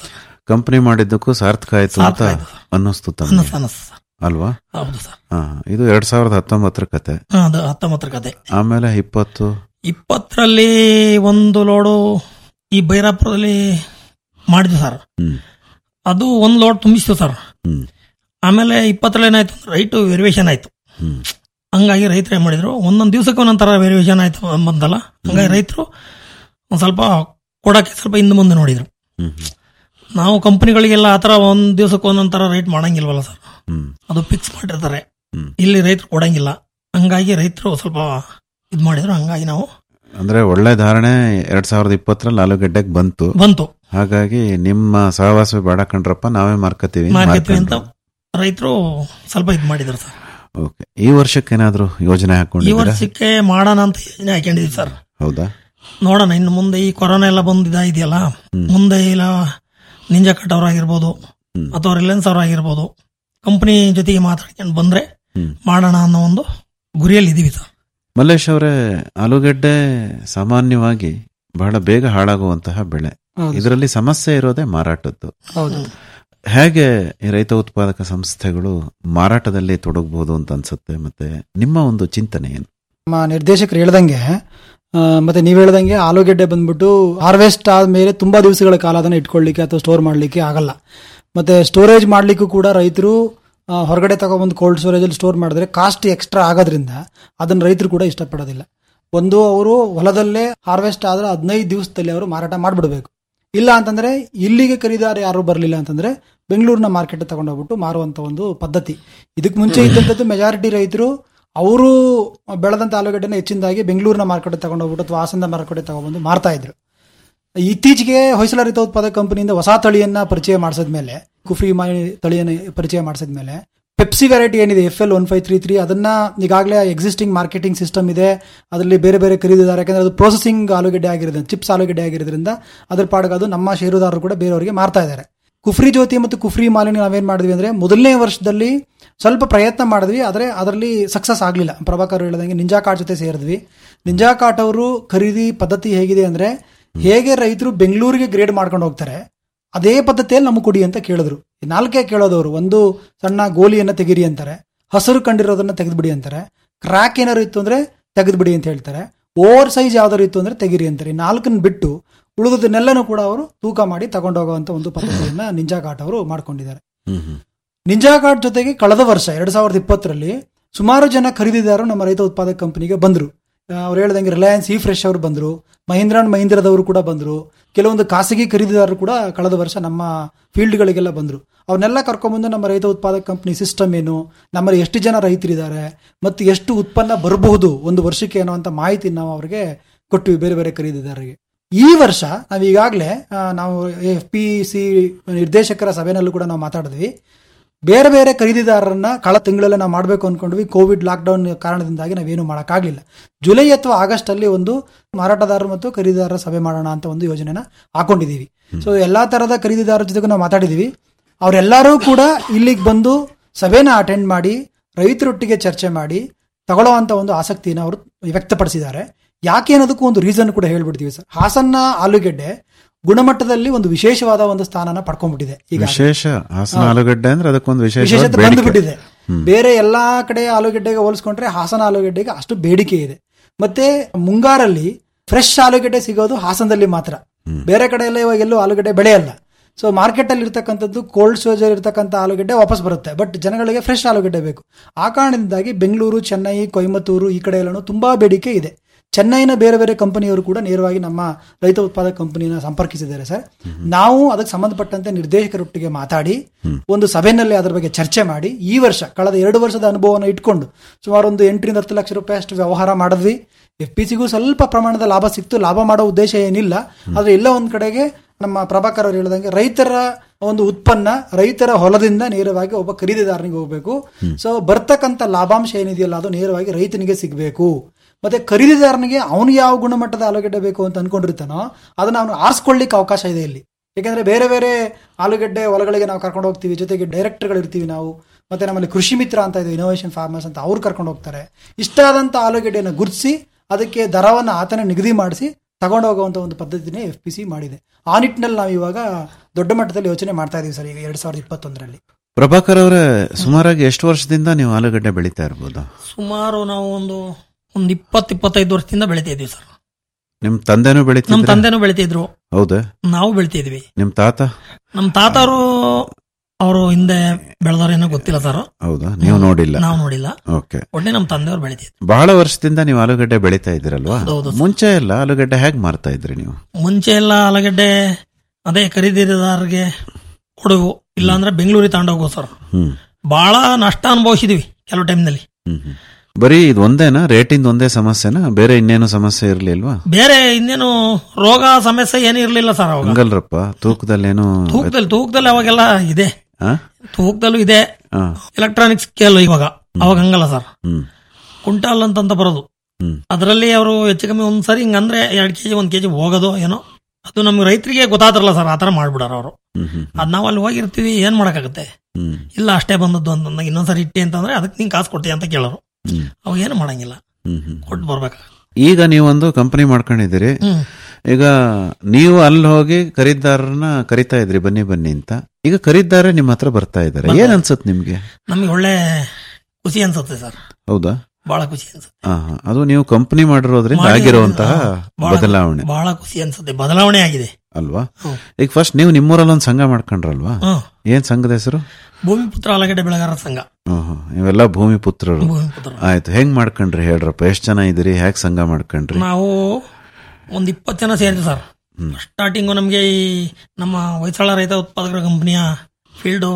ಕಂಪನಿ ಮಾಡಿದ್ದಕ್ಕೂ ಸಾರ್ಥಕ ಆಯ್ತು ಅಂತ ಸಾರ್ಥಕ ಆಯ್ತು ಸರ್. ಅನ್ನಿಸ್ತು ಅನ್ನಿಸ್ತು ತಮಗೆ ಅನ್ನಿಸ್ತು ಸರ್ ಅಲ್ವಾ ಹೌದು ಸರ್ ಹಾ ಇದು ಎರಡ್ ಸಾವಿರದ ಹತ್ತೊಂಬತ್ತರ ಕತೆ ಹಾ, ಅದು ಹತ್ತೊಂಬತ್ತರ ಕತೆ ಆಮೇಲೆ ಇಪ್ಪತ್ತು ಇಪ್ಪತ್ತರಲ್ಲಿ ಒಂದು ಲೋಡು ಈ ಬೈರಾಪುರದಲ್ಲಿ ಮಾಡಿದ್ವಿ ಸರ್ ಹ್ಮ್ ಅದು ಒಂದು ಲೋಡ್ ತುಂಬಿಸ್ತು ಸರ್ ಹ್ಮ್ ಆಮೇಲೆ ಇಪ್ಪತ್ತರಲ್ಲಿ ಏನಾಯ್ತು ರೈಟು ವೆರಿವೇಶನ್ ಆಯ್ತು ಹ್ಮ್ ಹಂಗಾಗಿ ರೈತರು ಏನ್ ಮಾಡಿದ್ರು ಒಂದೊಂದು ದಿವಸಕ್ಕೆ ಒಂದೊಂಥರ ವೇರಿಯೇಷನ್ ಆಯ್ತು ಬಂದಲ್ಲ ಹಂಗಾಗಿ ರೈತರು ಒಂದ್ ಸ್ವಲ್ಪ ಕೊಡಕ್ಕೆ ಸ್ವಲ್ಪ ಹಿಂದೆ ಮುಂದೆ ನೋಡಿದ್ರು ಹ್ಮ್ ಹ್ಮ್ ನಾವು ಕಂಪನಿಗಳಿಗೆಲ್ಲ ಆ ಥರ ಒಂದ್ ದಿವಸಕ್ಕೆ ಒಂದೊಂದ್ ಥರ ರೇಟ್ ಮಾಡಂಗಿಲ್ವಲ್ಲ ಸರ್ ಹ್ಮ್ ಅದು ಫಿಕ್ಸ್ ಮಾಡಿರ್ತಾರೆ ಹ್ಮ್. ಇಲ್ಲಿ ರೈತರು ಕೊಡಂಗಿಲ್ಲ ಹಂಗಾಗಿ ರೈತರು ಸ್ವಲ್ಪ ಇದ್ ಮಾಡಿದ್ರು ಹಂಗಾಗಿ ನಾವು ಅಂದ್ರೆ ಒಳ್ಳೆ ಧಾರಣೆ ಎರಡ್ ಸಾವಿರದ ಇಪ್ಪತ್ತರಲ್ಲಿ ಆಲೂಗಡ್ಡೆಗೆ ಬಂತು ಬಂತು ಹಾಗಾಗಿ ನಿಮ್ಮ ಸಹವಾಸ ಬೇಡ ಕಂಡ್ರಪ್ಪ ನಾವೇ ಮಾರ್ಕತೀವಿ ಮಾರ್ಕೆಟ್ ಅಂತ ರೈತರು ಸ್ವಲ್ಪ ಇದ್ ಮಾಡಿದ್ರು ಸರ್ ಓಕೆ ಈ ವರ್ಷಕ್ಕೆ ಏನಾದ್ರು ಯೋಜನೆ ಈ ಹಾಕೊಂಡಿದ್ದೀರಾ ವರ್ಷಕ್ಕೆ ಮಾಡೋಣ ಅಂತ ಯೋಜನೆ ಹಾಕೊಂಡಿದ್ವಿ ಸರ್ ಹೌದಾ ನೋಡೋಣ ಇನ್ನು ಮುಂದೆ ಈ ಕೊರೋನಾ ಎಲ್ಲ ಬಂದ್ ಇದಾಗಿದೆಯಲ್ಲ ಮುಂದೆ ಇಲ್ಲ ನಿಂಜಾ ಕಟ್ ಅವರಾಗಿರ್ಬೋದು ಹ್ಮ್. ಅಥವಾ ರಿಲಯನ್ಸ್ ಅವರಾಗಿರ್ಬೋದು ಕಂಪನಿ ಜೊತೆಗೆ ಮಾತಾಡ್ಕೊಂಡು ಬಂದ್ರೆ ಹ್ಮ್. ಮಾಡೋಣ ಅನ್ನೋ ಒಂದು ಗುರಿಯಲ್ಲಿ ಇದೀವಿ ಸರ್ ಮಲ್ಲೇಶ್ ಅವರೇ ಆಲೂಗಡ್ಡೆ ಸಾಮಾನ್ಯವಾಗಿ ಬಹಳ ಬೇಗ ಹಾಳಾಗುವಂತಹ ಬೆಳೆ ಇದರಲ್ಲಿ ಸಮಸ್ಯೆ ಇರೋದೇ ಮಾರಾಟದ್ದು ಹೌದು ಹೇಗೆ ಈ ರೈತ ಉತ್ಪಾದಕ ಸಂಸ್ಥೆಗಳು ಮಾರಾಟದಲ್ಲಿ ತೊಡಗಬಹುದು ಅಂತ ಅನ್ಸುತ್ತೆ ಮತ್ತೆ ನಿಮ್ಮ ಒಂದು ಚಿಂತನೆ ಏನು ನಮ್ಮ ನಿರ್ದೇಶಕರು ಹೇಳ್ದಂಗೆ ಆ, ಮತ್ತೆ ನೀವು ಹೇಳ್ದಂಗೆ ಆಲೂಗೆಡ್ಡೆ ಬಂದ್ಬಿಟ್ಟು ಹಾರ್ವೆಸ್ಟ್ ಆದ್ಮೇಲೆ ತುಂಬಾ ದಿವಸಗಳ ಕಾಲ ಅದನ್ನ ಇಟ್ಕೊಳ್ಳಿಕ್ಕೆ ಅಥವಾ ಸ್ಟೋರ್ ಮಾಡ್ಲಿಕ್ಕೆ ಆಗಲ್ಲ ಮತ್ತೆ ಸ್ಟೋರೇಜ್ ಮಾಡ್ಲಿಕ್ಕೂ ಕೂಡ ರೈತರು ಆ, ಹೊರಗಡೆ ತಗೊಬಂದು ಕೋಲ್ಡ್ ಸ್ಟೋರೇಜ್ ಅಲ್ಲಿ ಸ್ಟೋರ್ ಮಾಡಿದ್ರೆ ಕಾಸ್ಟ್ ಎಕ್ಸ್ಟ್ರಾ ಆಗೋದ್ರಿಂದ ಅದನ್ನ ರೈತರು ಕೂಡ ಇಷ್ಟಪಡೋದಿಲ್ಲ ಒಂದು ಅವರು ಹೊಲದಲ್ಲೇ ಹಾರ್ವೆಸ್ಟ್ ಆದ್ರೆ ಹದಿನೈದು ದಿವಸದಲ್ಲಿ ಅವರು ಮಾರಾಟ ಮಾಡ್ಬಿಡ್ಬೇಕು ಇಲ್ಲ ಅಂತಂದ್ರೆ ಇಲ್ಲಿಗೆ ಖರೀದಾರ ಯಾರು ಬರಲಿಲ್ಲ ಅಂತಂದ್ರೆ ಬೆಂಗಳೂರಿನ ಮಾರ್ಕೆಟ್ ತಗೊಂಡೋಗ್ಬಿಟ್ಟು ಮಾರುವಂತ ಒಂದು ಪದ್ಧತಿ ಇದಕ್ಕೆ ಮುಂಚೆ ಇದ್ದಂಥದ್ದು ಮೆಜಾರಿಟಿ ರೈತರು ಅವರು ಬೆಳೆದಂತ ಆಲೂಗಡ್ಡೆನ ಹೆಚ್ಚಿನದಾಗಿ ಬೆಂಗಳೂರಿನ ಮಾರ್ಕೆಟ್ ತಗೊಂಡೋಗ್ಬಿಟ್ಟು ಅಥವಾ ಹಾಸನದ ಮಾರ್ಕೆಟ್ ತಗೊಂಡ್ಬಂದು ಮಾರ್ತಾ ಇದ್ರು ಇತ್ತೀಚೆಗೆ ಹೊಯ್ಸಳ ರೈತ ಉತ್ಪಾದಕ ಕಂಪನಿಯಿಂದ ಹೊಸ ತಳಿಯನ್ನ ಪರಿಚಯ ಮಾಡಿಸಿದ್ಮೇಲೆ ಕುಫ್ರಿ ಮಾಯಿ ತಳಿಯನ್ನ ಪರಿಚಯ ಮಾಡಿಸಿದ್ಮೇಲೆ ಪೆಪ್ಸಿ ವೆರೈಟಿ ಏನಿದೆ F L one five three three ಅದನ್ನ ಈಗಾಗಲೇ ಎಕ್ಸಿಸ್ಟಿಂಗ್ ಮಾರ್ಕೆಟಿಂಗ್ ಸಿಸ್ಟಮ್ ಇದೆ ಅದರಲ್ಲಿ ಬೇರೆ ಬೇರೆ ಖರೀದಿದಾರ ಯಾಕಂದ್ರೆ ಅದು ಪ್ರೊಸೆಸಿಂಗ್ ಆಲೂಗಡ್ಡೆ ಆಗಿರೋದ್ರಿಂದ ಚಿಪ್ಸ್ ಆಲೂಗಡ್ಡೆ ಆಗಿರೋದ್ರಿಂದ ಅದ್ರ ಪಾಡಿಗೆ ಅದು ನಮ್ಮ ಷೇರುದಾರರು ಕೂಡ ಬೇರೆಯವರಿಗೆ ಮಾರ್ತಾ ಇದ್ದಾರೆ ಕುಫ್ರಿ ಜ್ಯೋತಿ ಮತ್ತು ಕುಫ್ರಿ ಮಾಲಿನ್ಯ ನಾವೇನ್ ಮಾಡಿದ್ವಿ ಅಂದ್ರೆ ಮೊದಲನೇ ವರ್ಷದಲ್ಲಿ ಸ್ವಲ್ಪ ಪ್ರಯತ್ನ ಮಾಡಿದ್ವಿ ಆದರೆ ಅದರಲ್ಲಿ ಸಕ್ಸಸ್ ಆಗಲಿಲ್ಲ ಪ್ರಭಾಕರ್ ಹೇಳ್ದಂಗೆ ನಿಂಜಾ ಕಾರ್ಡ್ ಜೊತೆ ಸೇರಿದ್ವಿ ನಿಂಜಾ ಕಾರ್ಟ್ ಅವರು ಖರೀದಿ ಪದ್ಧತಿ ಹೇಗಿದೆ ಅಂದ್ರೆ ಹೇಗೆ ರೈತರು ಬೆಂಗಳೂರಿಗೆ ಗ್ರೇಡ್ ಮಾಡ್ಕೊಂಡು ಹೋಗ್ತಾರೆ ಅದೇ ಪದ್ಧತಿಯಲ್ಲಿ ನಮಗೆ ಕೊಡಿ ಅಂತ ಕೇಳಿದ್ರು ಈ ನಾಲ್ಕೇ ಕೇಳೋದವರು ಒಂದು ಸಣ್ಣ ಗೋಲಿಯನ್ನ ತೆಗಿರಿ ಅಂತಾರೆ ಹಸಿರು ಕಂಡಿರೋದನ್ನ ತೆಗೆದ್ಬಿಡಿ ಅಂತಾರೆ ಕ್ರಾಕ್ ಏನಾದ್ರು ಇತ್ತು ಅಂದ್ರೆ ತೆಗೆದ್ಬಿಡಿ ಅಂತ ಹೇಳ್ತಾರೆ ಓವರ್ ಸೈಜ್ ಯಾವ್ದಾರು ಇತ್ತು ಅಂದ್ರೆ ತೆಗಿರಿ ಅಂತಾರೆ ಈ ನಾಲ್ಕನ್ನ ಬಿಟ್ಟು ಉಳಿದದನ್ನೆಲ್ಲನೂ ಕೂಡ ಅವರು ತೂಕ ಮಾಡಿ ತಗೊಂಡೋಗುವಂತ ಒಂದು ಪದ್ಧತಿಯನ್ನ ನಿಂಜಾ ಘಾಟ್ ಅವರು ಮಾಡ್ಕೊಂಡಿದ್ದಾರೆ ಹ್ಮ್ ಹ್ಮ್ ನಿಂಜಾ ಘಾಟ್ ಜೊತೆಗೆ ಕಳೆದ ವರ್ಷ ಎರಡ್ ಸಾವಿರದ ಇಪ್ಪತ್ತರಲ್ಲಿ ಸುಮಾರು ಜನ ಖರೀದಿದಾರರು ನಮ್ಮ ರೈತ ಉತ್ಪಾದಕ ಕಂಪನಿಗೆ ಬಂದ್ರು ಅವ್ರು ಹೇಳ್ದಂಗೆ ರಿಲಯನ್ಸ್ ಈ ಫ್ರೆಶ್ ಅವರು ಬಂದ್ರು ಮಹೀಂದ್ರ ಅಂಡ್ ಮಹೀಂದ್ರದವರು ಕೂಡ ಬಂದ್ರು ಕೆಲವೊಂದು ಖಾಸಗಿ ಖರೀದಿದಾರರು ಕೂಡ ಕಳೆದ ವರ್ಷ ನಮ್ಮ ಫೀಲ್ಡ್ಗಳಿಗೆಲ್ಲ ಬಂದ್ರು ಅವನ್ನೆಲ್ಲ ಕರ್ಕೊಂಡ್ಬಂದು ನಮ್ಮ ರೈತ ಉತ್ಪಾದಕ ಕಂಪನಿ ಸಿಸ್ಟಮ್ ಏನು ನಮ್ಮಲ್ಲಿ ಎಷ್ಟು ಜನ ರೈತರಿದ್ದಾರೆ ಮತ್ತು ಎಷ್ಟು ಉತ್ಪನ್ನ ಬರಬಹುದು ಒಂದು ವರ್ಷಕ್ಕೆ ಅನ್ನುವಂಥ ಮಾಹಿತಿ ನಾವು ಅವರಿಗೆ ಕೊಟ್ಟಿವಿ ಬೇರೆ ಬೇರೆ ಖರೀದಿದಾರರಿಗೆ ಈ ವರ್ಷ ನಾವು ಈಗಾಗಲೇ ನಾವು ಎಫ್ ಪಿ ಸಿ ನಿರ್ದೇಶಕರ ಸಭೆನಲ್ಲೂ ಕೂಡ ನಾವು ಮಾತಾಡಿದ್ವಿ ಬೇರೆ ಬೇರೆ ಖರೀದಿದಾರರನ್ನ ಕಳೆದ ತಿಂಗಳಲ್ಲೇ ನಾವು ಮಾಡಬೇಕು ಅನ್ಕೊಂಡ್ವಿ ಕೋವಿಡ್ ಲಾಕ್ಡೌನ್ ಕಾರಣದಿಂದಾಗಿ ನಾವೇನು ಮಾಡೋಕ್ಕಾಗಲಿಲ್ಲ ಜುಲೈ ಅಥವಾ ಆಗಸ್ಟ್ ಅಲ್ಲಿ ಒಂದು ಮಾರಾಟಗಾರರು ಮತ್ತು ಖರೀದಿದಾರರ ಸಭೆ ಮಾಡೋಣ ಅಂತ ಒಂದು ಯೋಜನೆನ ಹಾಕೊಂಡಿದೀವಿ ಸೊ ಎಲ್ಲಾ ತರದ ಖರೀದಿದಾರರ ಜೊತೆಗೂ ನಾವು ಮಾತಾಡಿದೀವಿ ಅವರೆಲ್ಲರೂ ಕೂಡ ಇಲ್ಲಿಗೆ ಬಂದು ಸಭೆನ ಅಟೆಂಡ್ ಮಾಡಿ ರೈತರೊಟ್ಟಿಗೆ ಚರ್ಚೆ ಮಾಡಿ ತಗೊಳ್ಳುವಂತ ಒಂದು ಆಸಕ್ತಿಯನ್ನು ಅವರು ವ್ಯಕ್ತಪಡಿಸಿದ್ದಾರೆ ಯಾಕೆ ಅನ್ನೋದಕ್ಕೂ ಒಂದು ರೀಸನ್ ಕೂಡ ಹೇಳ್ಬಿಡ್ತೀವಿ ಸರ್ ಹಾಸನ್ನ ಆಲೂಗೆಡ್ಡೆ ಗುಣಮಟ್ಟದಲ್ಲಿ ಒಂದು ವಿಶೇಷವಾದ ಒಂದು ಸ್ಥಾನನ ಪಡ್ಕೊಂಡ್ಬಿಟ್ಟಿದೆ ಈಗ ವಿಶೇಷ ಹಾಸನ ಆಲೂಗಡ್ಡೆ ಅಂದ್ರೆ ಅದಕ್ಕೊಂದು ವಿಶೇಷ ವಿಶೇಷತೆ ಬಂದುಬಿಟ್ಟಿದೆ ಬೇರೆ ಎಲ್ಲಾ ಕಡೆ ಆಲೂಗೆಡ್ಡೆಗೆ ಹೋಲಿಸ್ಕೊಂಡ್ರೆ ಹಾಸನ ಆಲೂಗೆಡ್ಡೆಗೆ ಅಷ್ಟು ಬೇಡಿಕೆ ಇದೆ ಮತ್ತೆ ಮುಂಗಾರಲ್ಲಿ ಫ್ರೆಶ್ ಆಲೂಗೆಡ್ಡೆ ಸಿಗೋದು ಹಾಸನದಲ್ಲಿ ಮಾತ್ರ ಬೇರೆ ಕಡೆ ಎಲ್ಲ ಇವಾಗ ಎಲ್ಲೂ ಆಲೂಗೆಡ್ಡೆ ಬೆಳೆಯಲ್ಲ ಸೊ ಮಾರ್ಕೆಟ್ ಅಲ್ಲಿ ಇರ್ತಕ್ಕಂಥದ್ದು ಕೋಲ್ಡ್ ಸ್ಟೋರೇಜ್ ಇರ್ತಕ್ಕಂಥ ಆಲೂಗೆಡ್ಡೆ ವಾಪಸ್ ಬರುತ್ತೆ ಬಟ್ ಜನಗಳಿಗೆ ಫ್ರೆಶ್ ಆಲೂಗೆಡ್ಡೆ ಬೇಕು ಆ ಕಾರಣದಿಂದಾಗಿ ಬೆಂಗಳೂರು ಚೆನ್ನೈ ಕೊಯಮತ್ತೂರು ಈ ಕಡೆ ಎಲ್ಲನೂ ತುಂಬಾ ಬೇಡಿಕೆ ಇದೆ ಚೆನ್ನೈನ ಬೇರೆ ಬೇರೆ ಕಂಪನಿಯವರು ಕೂಡ ನೇರವಾಗಿ ನಮ್ಮ ರೈತ ಉತ್ಪಾದಕ ಕಂಪನಿನ ಸಂಪರ್ಕಿಸಿದ್ದಾರೆ ಸರ್ ನಾವು ಅದಕ್ಕೆ ಸಂಬಂಧಪಟ್ಟಂತೆ ನಿರ್ದೇಶಕರೊಟ್ಟಿಗೆ ಮಾತಾಡಿ ಒಂದು ಸಭೆಯಲ್ಲಿ ಅದರ ಬಗ್ಗೆ ಚರ್ಚೆ ಮಾಡಿ ಈ ವರ್ಷ ಕಳೆದ ಎರಡು ವರ್ಷದ ಅನುಭವವನ್ನು ಇಟ್ಕೊಂಡು ಸುಮಾರು ಒಂದು ಎಂಟರಿಂದ ಹತ್ತು ಲಕ್ಷ ರೂಪಾಯಿ ಅಷ್ಟು ವ್ಯವಹಾರ ಮಾಡಿದ್ವಿ ಎಫ್ ಪಿ ಸಿಗೂ ಸ್ವಲ್ಪ ಪ್ರಮಾಣದ ಲಾಭ ಸಿಕ್ತು ಲಾಭ ಮಾಡೋ ಉದ್ದೇಶ ಏನಿಲ್ಲ ಆದ್ರೆ ಎಲ್ಲ ಒಂದ್ ಕಡೆಗೆ ನಮ್ಮ ಪ್ರಭಾಕರ್ ಅವರು ಹೇಳಿದಂಗೆ ರೈತರ ಒಂದು ಉತ್ಪನ್ನ ರೈತರ ಹೊಲದಿಂದ ನೇರವಾಗಿ ಒಬ್ಬ ಖರೀದಿದಾರನಿಗೆ ಹೋಗ್ಬೇಕು ಸೊ ಬರ್ತಕ್ಕಂಥ ಲಾಭಾಂಶ ಏನಿದೆಯಲ್ಲ ಅದು ನೇರವಾಗಿ ರೈತನಿಗೆ ಸಿಗಬೇಕು ಮತ್ತೆ ಖರೀದಿದಾರನಿಗೆ ಅವನು ಯಾವ ಗುಣಮಟ್ಟದ ಆಲೂಗಡ್ಡೆ ಬೇಕು ಅಂತ ಅನ್ಕೊಂಡಿರ್ತಾನೋ ಅದನ್ನ ಅವನು ಆರಿಸ್ಕೊಳ್ಳಿಕ್ಕೆ ಅವಕಾಶ ಇದೆ ಇಲ್ಲಿ ಯಾಕಂದ್ರೆ ಬೇರೆ ಬೇರೆ ಆಲೂಗಡ್ಡೆ ಹೊಲಗಳಿಗೆ ನಾವು ಕರ್ಕೊಂಡು ಹೋಗ್ತೀವಿ ಜೊತೆಗೆ ಡೈರೆಕ್ಟರ್ಗಳು ಇರ್ತೀವಿ ನಾವು ಮತ್ತೆ ನಮ್ಮಲ್ಲಿ ಕೃಷಿ ಮಿತ್ರ ಅಂತ ಇದೆ ಇನೋವೇಷನ್ ಫಾರ್ಮರ್ಸ್ ಅಂತ ಅವ್ರು ಕರ್ಕೊಂಡು ಹೋಗ್ತಾರೆ ಇಷ್ಟ ಆದಂತ ಆಲೂಗಡ್ಡೆಯನ್ನು ಗುರುತಿಸಿ ಅದಕ್ಕೆ ದರವನ್ನು ಆತನೇ ನಿಗದಿ ಮಾಡಿಸಿ ತಗೊಂಡು ಹೋಗುವಂತ ಒಂದು ಪದ್ಧತಿನೇ ಎಫ್ ಪಿ ಸಿ ಮಾಡಿದೆ ಆ ನಿಟ್ಟಿನಲ್ಲಿ ನಾವು ಇವಾಗ ದೊಡ್ಡ ಮಟ್ಟದಲ್ಲಿ ಯೋಚನೆ ಮಾಡ್ತಾ ಇದೀವಿ ಸರ್ ಈಗ ಎರಡ್ ಸಾವಿರದ ಇಪ್ಪತ್ತೊಂದರಲ್ಲಿ ಪ್ರಭಾಕರ್ ಅವರೇ ಸುಮಾರಾಗಿ ಎಷ್ಟು ವರ್ಷದಿಂದ ನೀವು ಆಲೂಗಡ್ಡೆ ಬೆಳೀತಾ ಇರ್ಬೋದು ಸುಮಾರು ನಾವು ಒಂದು ಒಂದು ಇಪ್ಪತ್ತು ಇಪ್ಪತ್ತೈದು ವರ್ಷದಿಂದ ಬೆಳಿತಾ ಇದ್ವಿ ಸರ್ ನಿಮ್ ತಂದೆನೂ ನಮ್ಮ ಬೆಳೀತಿದ್ರು ತಂದೆನೂ ಬೆಳಿತಿದ್ರು ಹೌದಾ ನಾವು ಬೆಳಿತಿದ್ವಿ ನಿಮ್ ತಾತ ನಮ್ಮ ತಾತವರು ಅವರು ಹಿಂದೆ ಬೆಳೆದವ್ರೇನೋ ಗೊತ್ತಿಲ್ಲ ಸರ್ ಹೌದಾ ನೀವು ನೋಡಿಲ್ಲ ನಾವು ನೋಡಿಲ್ಲ ಓಕೆ ಒಟ್ಟೆ ನಮ್ಮ ತಂದೆಯವ್ರು ಬೆಳಿತಿದ್ರು ಬಹಳ ವರ್ಷದಿಂದ ನೀವು ಆಲೂಗಡ್ಡೆ ಬೆಳೀತಾ ಇದ್ದೀರಲ್ವಾ ಹೌದು ಸರ್. ಮುಂಚೆ ಎಲ್ಲ ಆಲೂಗಡ್ಡೆ ಹೇಗ್ ಮಾರ್ತಾ ಇದ್ರಿ ನೀವು ಮುಂಚೆ ಎಲ್ಲ ಆಲೂಗಡ್ಡೆ ಅದೇ ಖರೀದಿದಾರರಿಗೆ ಕೊಡುವು ಇಲ್ಲಾಂದ್ರೆ ಬೆಂಗಳೂರಿಗೆ ತಗೊಂಡೋಗು ಸರ್ ಹ್ಮ್ ಬಹಳ ನಷ್ಟ ಅನುಭವಿಸಿದ್ವಿ ಕೆಲವು ಟೈಮ್ನಲ್ಲಿ ಹ್ಮ್ ಹ್ಮ್. ಬರೀ ಇದು ಒಂದೇನಾ ರೇಟಿಂದ ಒಂದೇ ಸಮಸ್ಯೆನಾ ಬೇರೆ ಇನ್ನೇನು ಸಮಸ್ಯೆ ಇರ್ಲಿಲ್ವಾ ಬೇರೆ ಇನ್ನೇನು ರೋಗ ಸಮಸ್ಯೆ ಏನು ಇರ್ಲಿಲ್ಲ ಸರ್ ಅವಾಗ ಹಂಗಲ್ರಪ್ಪ ತೂಕದಲ್ಲೇನು ತೂಕದಲ್ಲಿ ತೂಕದಲ್ಲಿ ಅವಾಗೆಲ್ಲ ಇದೆ ಆ? ತೂಕದಲ್ಲೂ ಇದೆ ಆ, ಎಲೆಕ್ಟ್ರಾನಿಕ್ ಸ್ಕೇಲ್ ಇವಾಗ ಅವಾಗ ಹಂಗಲ್ಲ ಸರ್ ಹ್ಮ್ ಕುಂಟಾಲ್ ಅಂತಂತ ಬರೋದು ಹ್ಮ್ ಅದರಲ್ಲಿ ಅವರು ಹೆಚ್ಚು ಕಮ್ಮಿ ಒಂದ್ಸರಿ ಹಿಂಗಂದ್ರೆ ಎರಡ್ ಕೆಜಿ ಒಂದ್ ಕೆಜಿ ಹೋಗೋದು ಏನೋ ಅದು ನಮ್ಗೆ ರೈತರಿಗೆ ಗೊತ್ತಾದ್ರಲ್ಲ ಸರ್ ಆತರ ಮಾಡ್ಬಿಡಾರ ಅವರು ಹ್ಮ್ ಹ್ಮ್ ಅದ್ ನಾವು ಅಲ್ಲಿ ಹೋಗಿರ್ತೀವಿ ಏನ್ ಮಾಡಕ್ಕಾಗತ್ತೆ ಹ್ಮ್ ಇಲ್ಲ ಅಷ್ಟೇ ಬಂದದ್ದು ಅಂತಂದಾಗ ಇನ್ನೊಂದ್ಸರಿ ಇಟ್ಟಿ ಅಂತಂದ್ರೆ ಅದಕ್ಕೆ ನೀನ್ ಕಾಸು ಕೊಡ್ತೀಯ ಅಂತ ಕೇಳೋರು ಹ್ಮ್ ಅವಾಗ ಏನು ಮಾಡಂಗಿಲ್ಲ ಹ್ಮ್ ಹ್ಮ್ ಕೊಟ್ಟು ಬರ್ಬೇಕು ಈಗ ನೀವೊಂದು ಕಂಪನಿ ಮಾಡ್ಕೊಂಡಿದ್ದೀರಿ ಹ್ಮ್ ಈಗ ನೀವು ಅಲ್ಲಿ ಹೋಗಿ ಖರೀದಾರರನ್ನ ಕರಿತಾ ಇದ್ರಿ ಬನ್ನಿ ಬನ್ನಿ ಅಂತ ಈಗ ಖರೀದಾರ ನಿಮ್ಮ ಹತ್ರ ಬರ್ತಾ ಇದಾರೆ ಬರ್ತಾರೆ. ಏನ್ ಅನ್ಸತ್ ನಿಮ್ಗೆ ನಮಗೆ ಒಳ್ಳೆ ಖುಷಿ ಅನ್ಸುತ್ತೆ ಸರ್ ಹೌದಾ ಬಹಳ ಖುಷಿ ಅನ್ಸುತ್ತೆ ಆ, ಹಾ. ಅದು ನೀವು ಕಂಪನಿ ಮಾಡಿರೋದ್ರಿಂದ ಮಾಡಿರೋದ್ರಿಂದ, ಆಗಿರುವಂತಹ ಹಾ, ಬಹಳ- ಬದಲಾವಣೆ ಬಹಳ ಖುಷಿ ಅನ್ಸುತ್ತೆ ಬದಲಾವಣೆ ಆಗಿದೆ ಅಲ್ವಾ ಹ್ಮ್. ಈಗ ಫಸ್ಟ್ ನೀವು ನಿಮ್ಮೂರಲ್ಲಿ ಒಂದು ಸಂಘ ಮಾಡ್ಕೊಂಡ್ರಲ್ವಾ ಹ್ಮ್ ಏನ್ ಸಂಘದ ಹೆಸರು ಭೂಮಿಪುತ್ರ ಆಲೂಗಡ್ಡೆ ಬೆಳೆಗಾರರ ಸಂಘ ಹ್ಮ್, ಹ್ಮ್. ಇವೆಲ್ಲ ಭೂಮಿ ಪುತ್ರರು ಭೂಮಿಪುತ್ರ ಆಯ್ತು ಹೆಂಗ್ ಮಾಡ್ಕೊಂಡ್ರಿ ಹೇಳ್ರಪ್ಪ ಎಷ್ಟ್ ಜನ ಇದ್ರಿ ಹೇಗ್ ಸಂಘ ಮಾಡ್ಕೊಂಡ್ರಿ ನಾವು ಒಂದ್ ಇಪ್ಪತ್ತು ಜನ ಸೇರಿದ್ವಿ ಸರ್ ಸ್ಟಾರ್ಟಿಂಗು ನಮಗೆ ಈ ನಮ್ಮ ಹೊಯ್ಸಳ ರೈತ ಉತ್ಪಾದಕರ ಕಂಪನಿಯ ಫೀಲ್ಡ್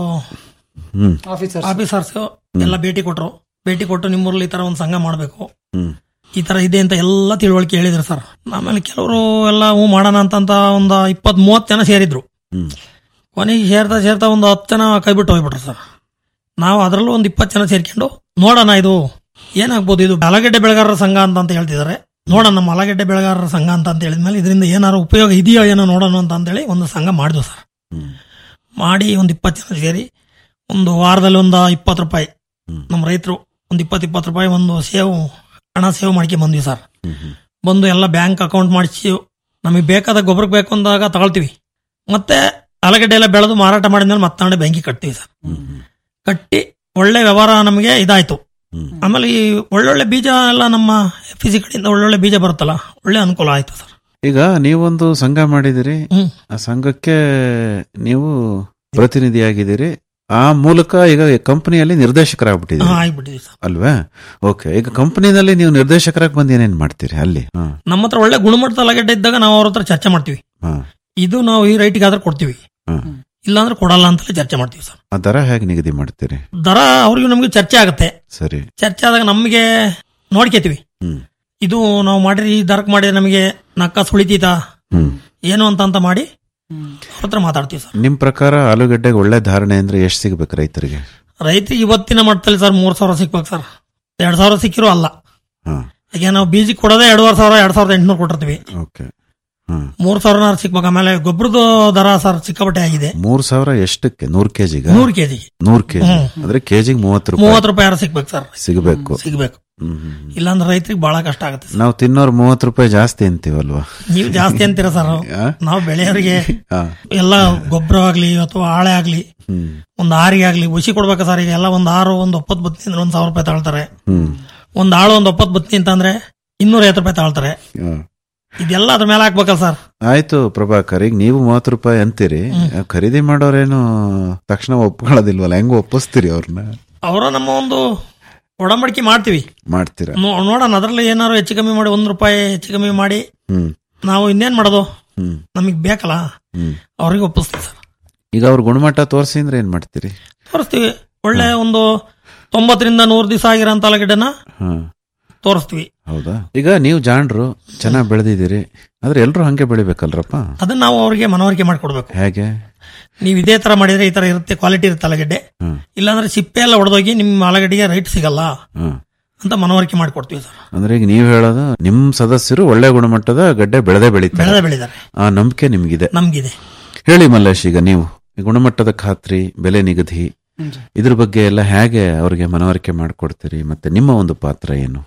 ಹ್ಮ್ ಆಫೀಸರ್ ಆಫೀಸರ್ಸ್ ಎಲ್ಲ ಭೇಟಿ ಕೊಟ್ರು ಭೇಟಿ ಕೊಟ್ಟು ನಿಮ್ಮೂರಲ್ಲಿ ಈ ತರ ಒಂದು ಸಂಘ ಮಾಡಬೇಕು ಹ್ಮ್ ಈ ತರ ಇದೆ ಅಂತ ಎಲ್ಲ ತಿಳುವಳಿಕೆ ಹೇಳಿದ್ರು ಸರ್ ಆಮೇಲೆ ಕೆಲವರು ಎಲ್ಲ ಹ್ಞೂ ಮಾಡೋಣ ಅಂತಂತ ಒಂದು ಇಪ್ಪತ್ ಮೂವತ್ತು ಜನ ಸೇರಿದ್ರು ಹ್ಮ್ ಕೊನೆಗೆ ಸೇರ್ತಾ ಸೇರ್ತಾ ಒಂದು ಹತ್ತು ಜನ ಕೈ ಬಿಟ್ಟು ಹೋಗ್ಬಿಟ್ರು ಸರ್ ನಾವು ಅದರಲ್ಲೂ ಒಂದು ಇಪ್ಪತ್ತು ಜನ ಸೇರ್ಕೊಂಡು ನೋಡೋಣ ಇದು ಏನಾಗ್ಬೋದು ಇದು ಆಲೂಗಡ್ಡೆ ಬೆಳೆಗಾರರ ಸಂಘ ಅಂತ ಅಂತ ಹೇಳ್ತಿದ್ದಾರೆ ನೋಡೋಣ ನಮ್ಮ ಆಲೂಗಡ್ಡೆ ಬೆಳೆಗಾರರ ಸಂಘ ಅಂತ ಅಂತ ಹೇಳಿದ್ಮೇಲೆ ಇದರಿಂದ ಏನಾರು ಉಪಯೋಗ ಇದೆಯೋ ಏನೋ ನೋಡೋಣ ಅಂತ ಅಂತೇಳಿ ಒಂದು ಸಂಘ ಮಾಡಿದ್ವು ಸರ್ ಹ್ಮ್ ಮಾಡಿ ಒಂದು ಇಪ್ಪತ್ತು ಜನ ಸೇರಿ ಒಂದು ವಾರದಲ್ಲಿ ಒಂದು ಇಪ್ಪತ್ತು ರೂಪಾಯಿ ಹ್ಮ್. ನಮ್ಮ ರೈತರು ಒಂದು ಇಪ್ಪತ್ತು ಇಪ್ಪತ್ತು ರೂಪಾಯಿ ಒಂದು ಸೇವ್ ಹಣ ಸೇವ್ ಮಾಡ್ಕೊಂಡ್ ಬಂದ್ವಿ ಸರ್ ಹ್ಮ್ ಹ್ಮ್ ಬಂದು ಎಲ್ಲ ಬ್ಯಾಂಕ್ ಅಕೌಂಟ್ ಮಾಡಿಸಿ ನಮಗೆ ಬೇಕಾದ ಗೊಬ್ಬರಕ್ಕೆ ಬೇಕು ಅಂದಾಗ ತಗೊಳ್ತೀವಿ ಮತ್ತೆ ಆಲೂಗಡ್ಡೆ ಎಲ್ಲ ಬೆಳೆದು ಮಾರಾಟ ಮಾಡಿದ್ಮೇಲೆ ಮತ್ತೆ ತಗೊಂಡು ಬ್ಯಾಂಕಿಗೆ ಕಟ್ತೀವಿ ಸರ್ ಹ್ಮ್ ಹ್ಮ್ ಕಟ್ಟಿ ಒಳ್ಳೆ ವ್ಯವಹಾರ ನಮಗೆ ಇದಾಯ್ತು ಹ್ಮ್ ಆಮೇಲೆ ಈ ಒಳ್ಳೊಳ್ಳೆ ಬೀಜ ಎಲ್ಲ ನಮ್ಮ ಎಫ್ ಸಿ ಕಡೆಯಿಂದ ಒಳ್ಳೊಳ್ಳೆ ಬೀಜ ಬರುತ್ತಲ್ಲ ಒಳ್ಳೆ ಅನುಕೂಲ ಆಯ್ತು ಸರ್ ಈಗ ನೀವೊಂದು ಸಂಘ ಮಾಡಿದಿರಿ ಹ್ಮ್ ಆ ಸಂಘಕ್ಕೆ ನೀವು ಪ್ರತಿನಿಧಿಯಾಗಿದ್ದೀರಿ ಆ ಮೂಲಕ ಈಗ ಕಂಪನಿಯಲ್ಲಿ ಹಾ ನಿರ್ದೇಶಕರಾಗ್ಬಿಟ್ಟಿದ್ದೀರಿ ಆಗ್ಬಿಟ್ಟಿದ್ವಿ ಸರ್ ಅಲ್ವೇ ಓಕೆ ಈಗ ಕಂಪನಿನಲ್ಲಿ ನೀವು ನಿರ್ದೇಶಕರಾಗಿ ಬಂದು ಏನೇನ್ ಮಾಡ್ತೀರಿ ಅಲ್ಲಿ ಹಾ ನಮ್ಮ ಹತ್ರ ಒಳ್ಳೆ ಗುಣಮಟ್ಟದ ಆಲೂಗಡ್ಡೆ ಇದ್ದಾಗ ನಾವು ಅವ್ರ ಹತ್ರ ಚರ್ಚೆ ಮಾಡ್ತೀವಿ ಹಾ ಇದು ನಾವು ಈ ರೈಟ್ಗೆ ಆದ್ರೆ ಕೊಡ್ತೀವಿ ಹಾ ಇಲ್ಲಾಂದ್ರೆ ಕೊಡಲ್ಲ ಅಂತಲೇ ಚರ್ಚೆ ಮಾಡ್ತೀವಿ ಸರ್ ಆ ದರ ಹೇಗೆ ನಿಗದಿ ಮಾಡ್ತೀರಿ ದರ ಅವ್ರಿಗೂ ನಮಗೆ ಚರ್ಚೆ ಆಗುತ್ತೆ ಸರಿ ಚರ್ಚೆ ಆದಾಗ ನಮಗೆ ನೋಡ್ಕೋತೀವಿ ಹ್ಮ್ ಇದು ನಾವು ಮಾಡಿರಿ ಈ ದರಕ್ಕೆ ಮಾಡಿದ್ರೆ ನಮಗೆ ನಕ್ಕ ಸುಳಿತೀತ ಹ್ಮ್ ಏನು ಅಂತ ಅಂತ ಮಾಡಿ ಅವ್ರ ಹತ್ರ ಮಾತಾಡ್ತೀವಿ ಸರ್ ನಿಮ್ ಪ್ರಕಾರ ಆಲೂಗಡ್ಡೆಗೆ ಒಳ್ಳೆ ಧಾರಣೆ ಅಂದ್ರೆ ಎಷ್ಟು ಸಿಗ್ಬೇಕು ರೈತರಿಗೆ ರೈತರಿಗೆ ಇವತ್ತಿನ ಮಟ್ಟದಲ್ಲಿ ಸರ್ ಮೂರ್ ಸಾವಿರ ಸಿಕ್ಬೇಕು ಸರ್ ಎರಡ್ ಸಾವಿರ ಸಿಕ್ಕಿರೋ ಅಲ್ಲ ಹಾ ಈಗ ನಾವು ಬೀಜಕ್ಕೆ ಕೊಡೋದೇ ಎರಡೂವರೆ ಸಾವಿರ ಎರಡ್ ಸಾವಿರದ ಎಂಟುನೂರು ಕೊಟ್ಟಿರ್ತೀವಿ ಓಕೆ ಹ್ಮ್ ಮೂರ್ ಸಾವಿರ ಸಿಕ್ಬೇಕು ಆಮೇಲೆ ಗೊಬ್ಬರದ ದರ ಸರ್ ಸಿಕ್ಕಾಪಟ್ಟೆ ಆಗಿದೆ ಮೂರ್ ಸಾವಿರ ಎಷ್ಟಕ್ಕೆ ನೂರ್ ಕೆಜಿಗ ನೂರು ಕೆಜಿಗೆ ನೂರ್ ಕೆಜಿ ಹ್ಮ್. ಅಂದ್ರೆ ಕೆಜಿಗೆ ಮೂವತ್ತು ರೂಪಾಯಿ ಮೂವತ್ತು ರೂಪಾಯಿ ಯಾರು ಸಿಗ್ಬೇಕು ಸರ್ ಸಿಗಬೇಕು ಸಿಗ್ಬೇಕು ಹ್ಮ್ ಹ್ಮ್ ಹ್ಮ್. ಇಲ್ಲಾಂದ್ರೆ ರೈತರಿಗೆ ಬಹಳ ಕಷ್ಟ ಆಗುತ್ತೆ ಸರ್ ನಾವು ತಿನ್ನೋರು ಮೂವತ್ತು ರೂಪಾಯಿ ಜಾಸ್ತಿ ಅಂತೀವಲ್ವಾ ನೀವು ಜಾಸ್ತಿ ಅಂತೀರ ಸರ್ ಆ? ನಾವು ಬೆಳೆಯೋರಿಗೆ ಹಾ ಎಲ್ಲ ಗೊಬ್ಬರ ಆಗ್ಲಿ ಅಥವಾ ಆಳೆ ಆಗ್ಲಿ ಹ್ಮ್ ಒಂದು ಆರಿಗೆ ಆಗ್ಲಿ ಉಸಿ ಕೊಡ್ಬೇಕು ಸರ್ ಈಗ ಎಲ್ಲ ಒಂದು ಆರು ಒಂದು ಒಪ್ಪತ್ತು ಬತ್ತಿ ಅಂದ್ರೆ ಒಂದ್ ಸಾವಿರ ರೂಪಾಯಿ ತಗೊಳ್ತಾರೆ ಹ್ಮ್ ಒಂದ್ ಆಳು ಒಂದ್ ಒಪ್ಪತ್ತು ಬತ್ತಿ ಅಂತಂದ್ರೆ ಇನ್ನೂರ ಐವತ್ತು ರೂಪಾಯಿ ತಗೊಳ್ತಾರೆ ಹಾ. ಇದೆಲ್ಲ ಅದ್ರ ಮೇಲೆ ಹಾಕ್ಬೇಕಲ್ಲ ಸರ್ ಆಯ್ತು ಪ್ರಭಾಕರ್ ಈಗ ನೀವು ಮೂವತ್ತು ರೂಪಾಯಿ ಅಂತೀರಿ ಖರೀದಿ ಮಾಡೋರೇನು ತಕ್ಷಣ ಒಪ್ಕೊಳ್ಳೋದಿಲ್ವಲ್ಲ ಹೆಂಗ್ ಒಪ್ಪಿಸ್ತೀರಿ ಅವ್ರನ್ನ ಅವರ ನಮ್ಮ ಒಂದು ಒಡಂಬಡಿಕೆ ಮಾಡ್ತೀವಿ ಮಾಡ್ತೀರಾ ನೋ- ನೋಡೋಣ ಅದ್ರಲ್ಲಿ ಏನಾದ್ರು ಹೆಚ್ಚು ಕಮ್ಮಿ ಮಾಡಿ ಒಂದ್ ರೂಪಾಯಿ ಹೆಚ್ಚು ಕಮ್ಮಿ ಮಾಡಿ ಹ್ಮ್ ನಾವು ಇನ್ನೇನ್ ಮಾಡೋದು ಹ್ಮ್ ನಮಗ್ ಬೇಕಲ್ಲ ಹ್ಮ್ ಅವ್ರಿಗೆ ಒಪ್ಪಿಸ್ತೀವಿ ಸರ್ ಈಗ ಅವ್ರ ಗುಣಮಟ್ಟ ತೋರಿಸಿ ಅಂದ್ರೆ ಏನ್ ಮಾಡ್ತೀರಿ ತೋರಿಸ್ತೀವಿ ಒಳ್ಳೆ ಒಂದು ತೊಂಬತ್ತರಿಂದ ನೂರು ದಿವಸ ಆಗಿರೋಂತ ಆಲೂಗಡ್ಡೆನ ಹಾ ತೋರಿಸ್ತೀವಿ ಹೌದಾ ಈಗ ನೀವು ಜಾಣ್ರು ಚೆನ್ನಾಗಿ ಬೆಳೆದಿದ್ದೀರಿ ಆದ್ರೆ ಎಲ್ರು ಹಂಗೆ ಬೆಳಿಬೇಕಲ್ರಪ್ಪ ಅದನ್ನ ನಾವು ಅವ್ರಿಗೆ ಮನವರಿಕೆ ಮಾಡ್ಕೊಡ್ಬೇಕು ಹೇಗೆ ನೀವು ಇದೇ ತರ ಮಾಡಿದ್ರೆ ಈ ತರ ಇರುತ್ತೆ ಕ್ವಾಲಿಟಿ ಇರುತ್ತೆ ಆಲೂಗಡ್ಡೆ ಹ್ಮ್ ಇಲ್ಲಾಂದ್ರೆ ಸಿಪ್ಪೆ ಎಲ್ಲ ಹೊಡೆದೋಗಿ ನಿಮ್ಮ ಆಲೂಗಡ್ಡೆಗೆ ರೈಟ್ ಸಿಗಲ್ಲ ಹ್ಮ್ ಅಂತ ಮನವರಿಕೆ ಮಾಡ್ಕೊಡ್ತೀವಿ ಸರ್ ಅಂದ್ರೆ ಈಗ ನೀವ್ ಹೇಳೋದು ನಿಮ್ ಸದಸ್ಯರು ಒಳ್ಳೆ ಗುಣಮಟ್ಟದ ಗಡ್ಡೆ ಬೆಳೆದೇ ಬೆಳೀತಾರೆ ಬೆಳೆದ ಬೆಳಿದ್ದಾರೆ ಆ ನಂಬಿಕೆ ನಿಮ್ಗಿದೆ ನಮ್ಗಿದೆ ಹೇಳಿ ಮಲ್ಲೇಶ್ ಈಗ ನೀವು ಈ ಗುಣಮಟ್ಟದ ಖಾತ್ರಿ ಬೆಲೆ ನಿಗದಿ ಇದ್ರ ಬಗ್ಗೆ ಎಲ್ಲ ಹೇಗೆ ಅವ್ರಿಗೆ ಮನವರಿಕೆ ಮಾಡ್ಕೊಡ್ತೀರಿ ಮತ್ತೆ ನಿಮ್ಮ ಒಂದು ಪಾತ್ರ ಏನು ನಮ್ಮ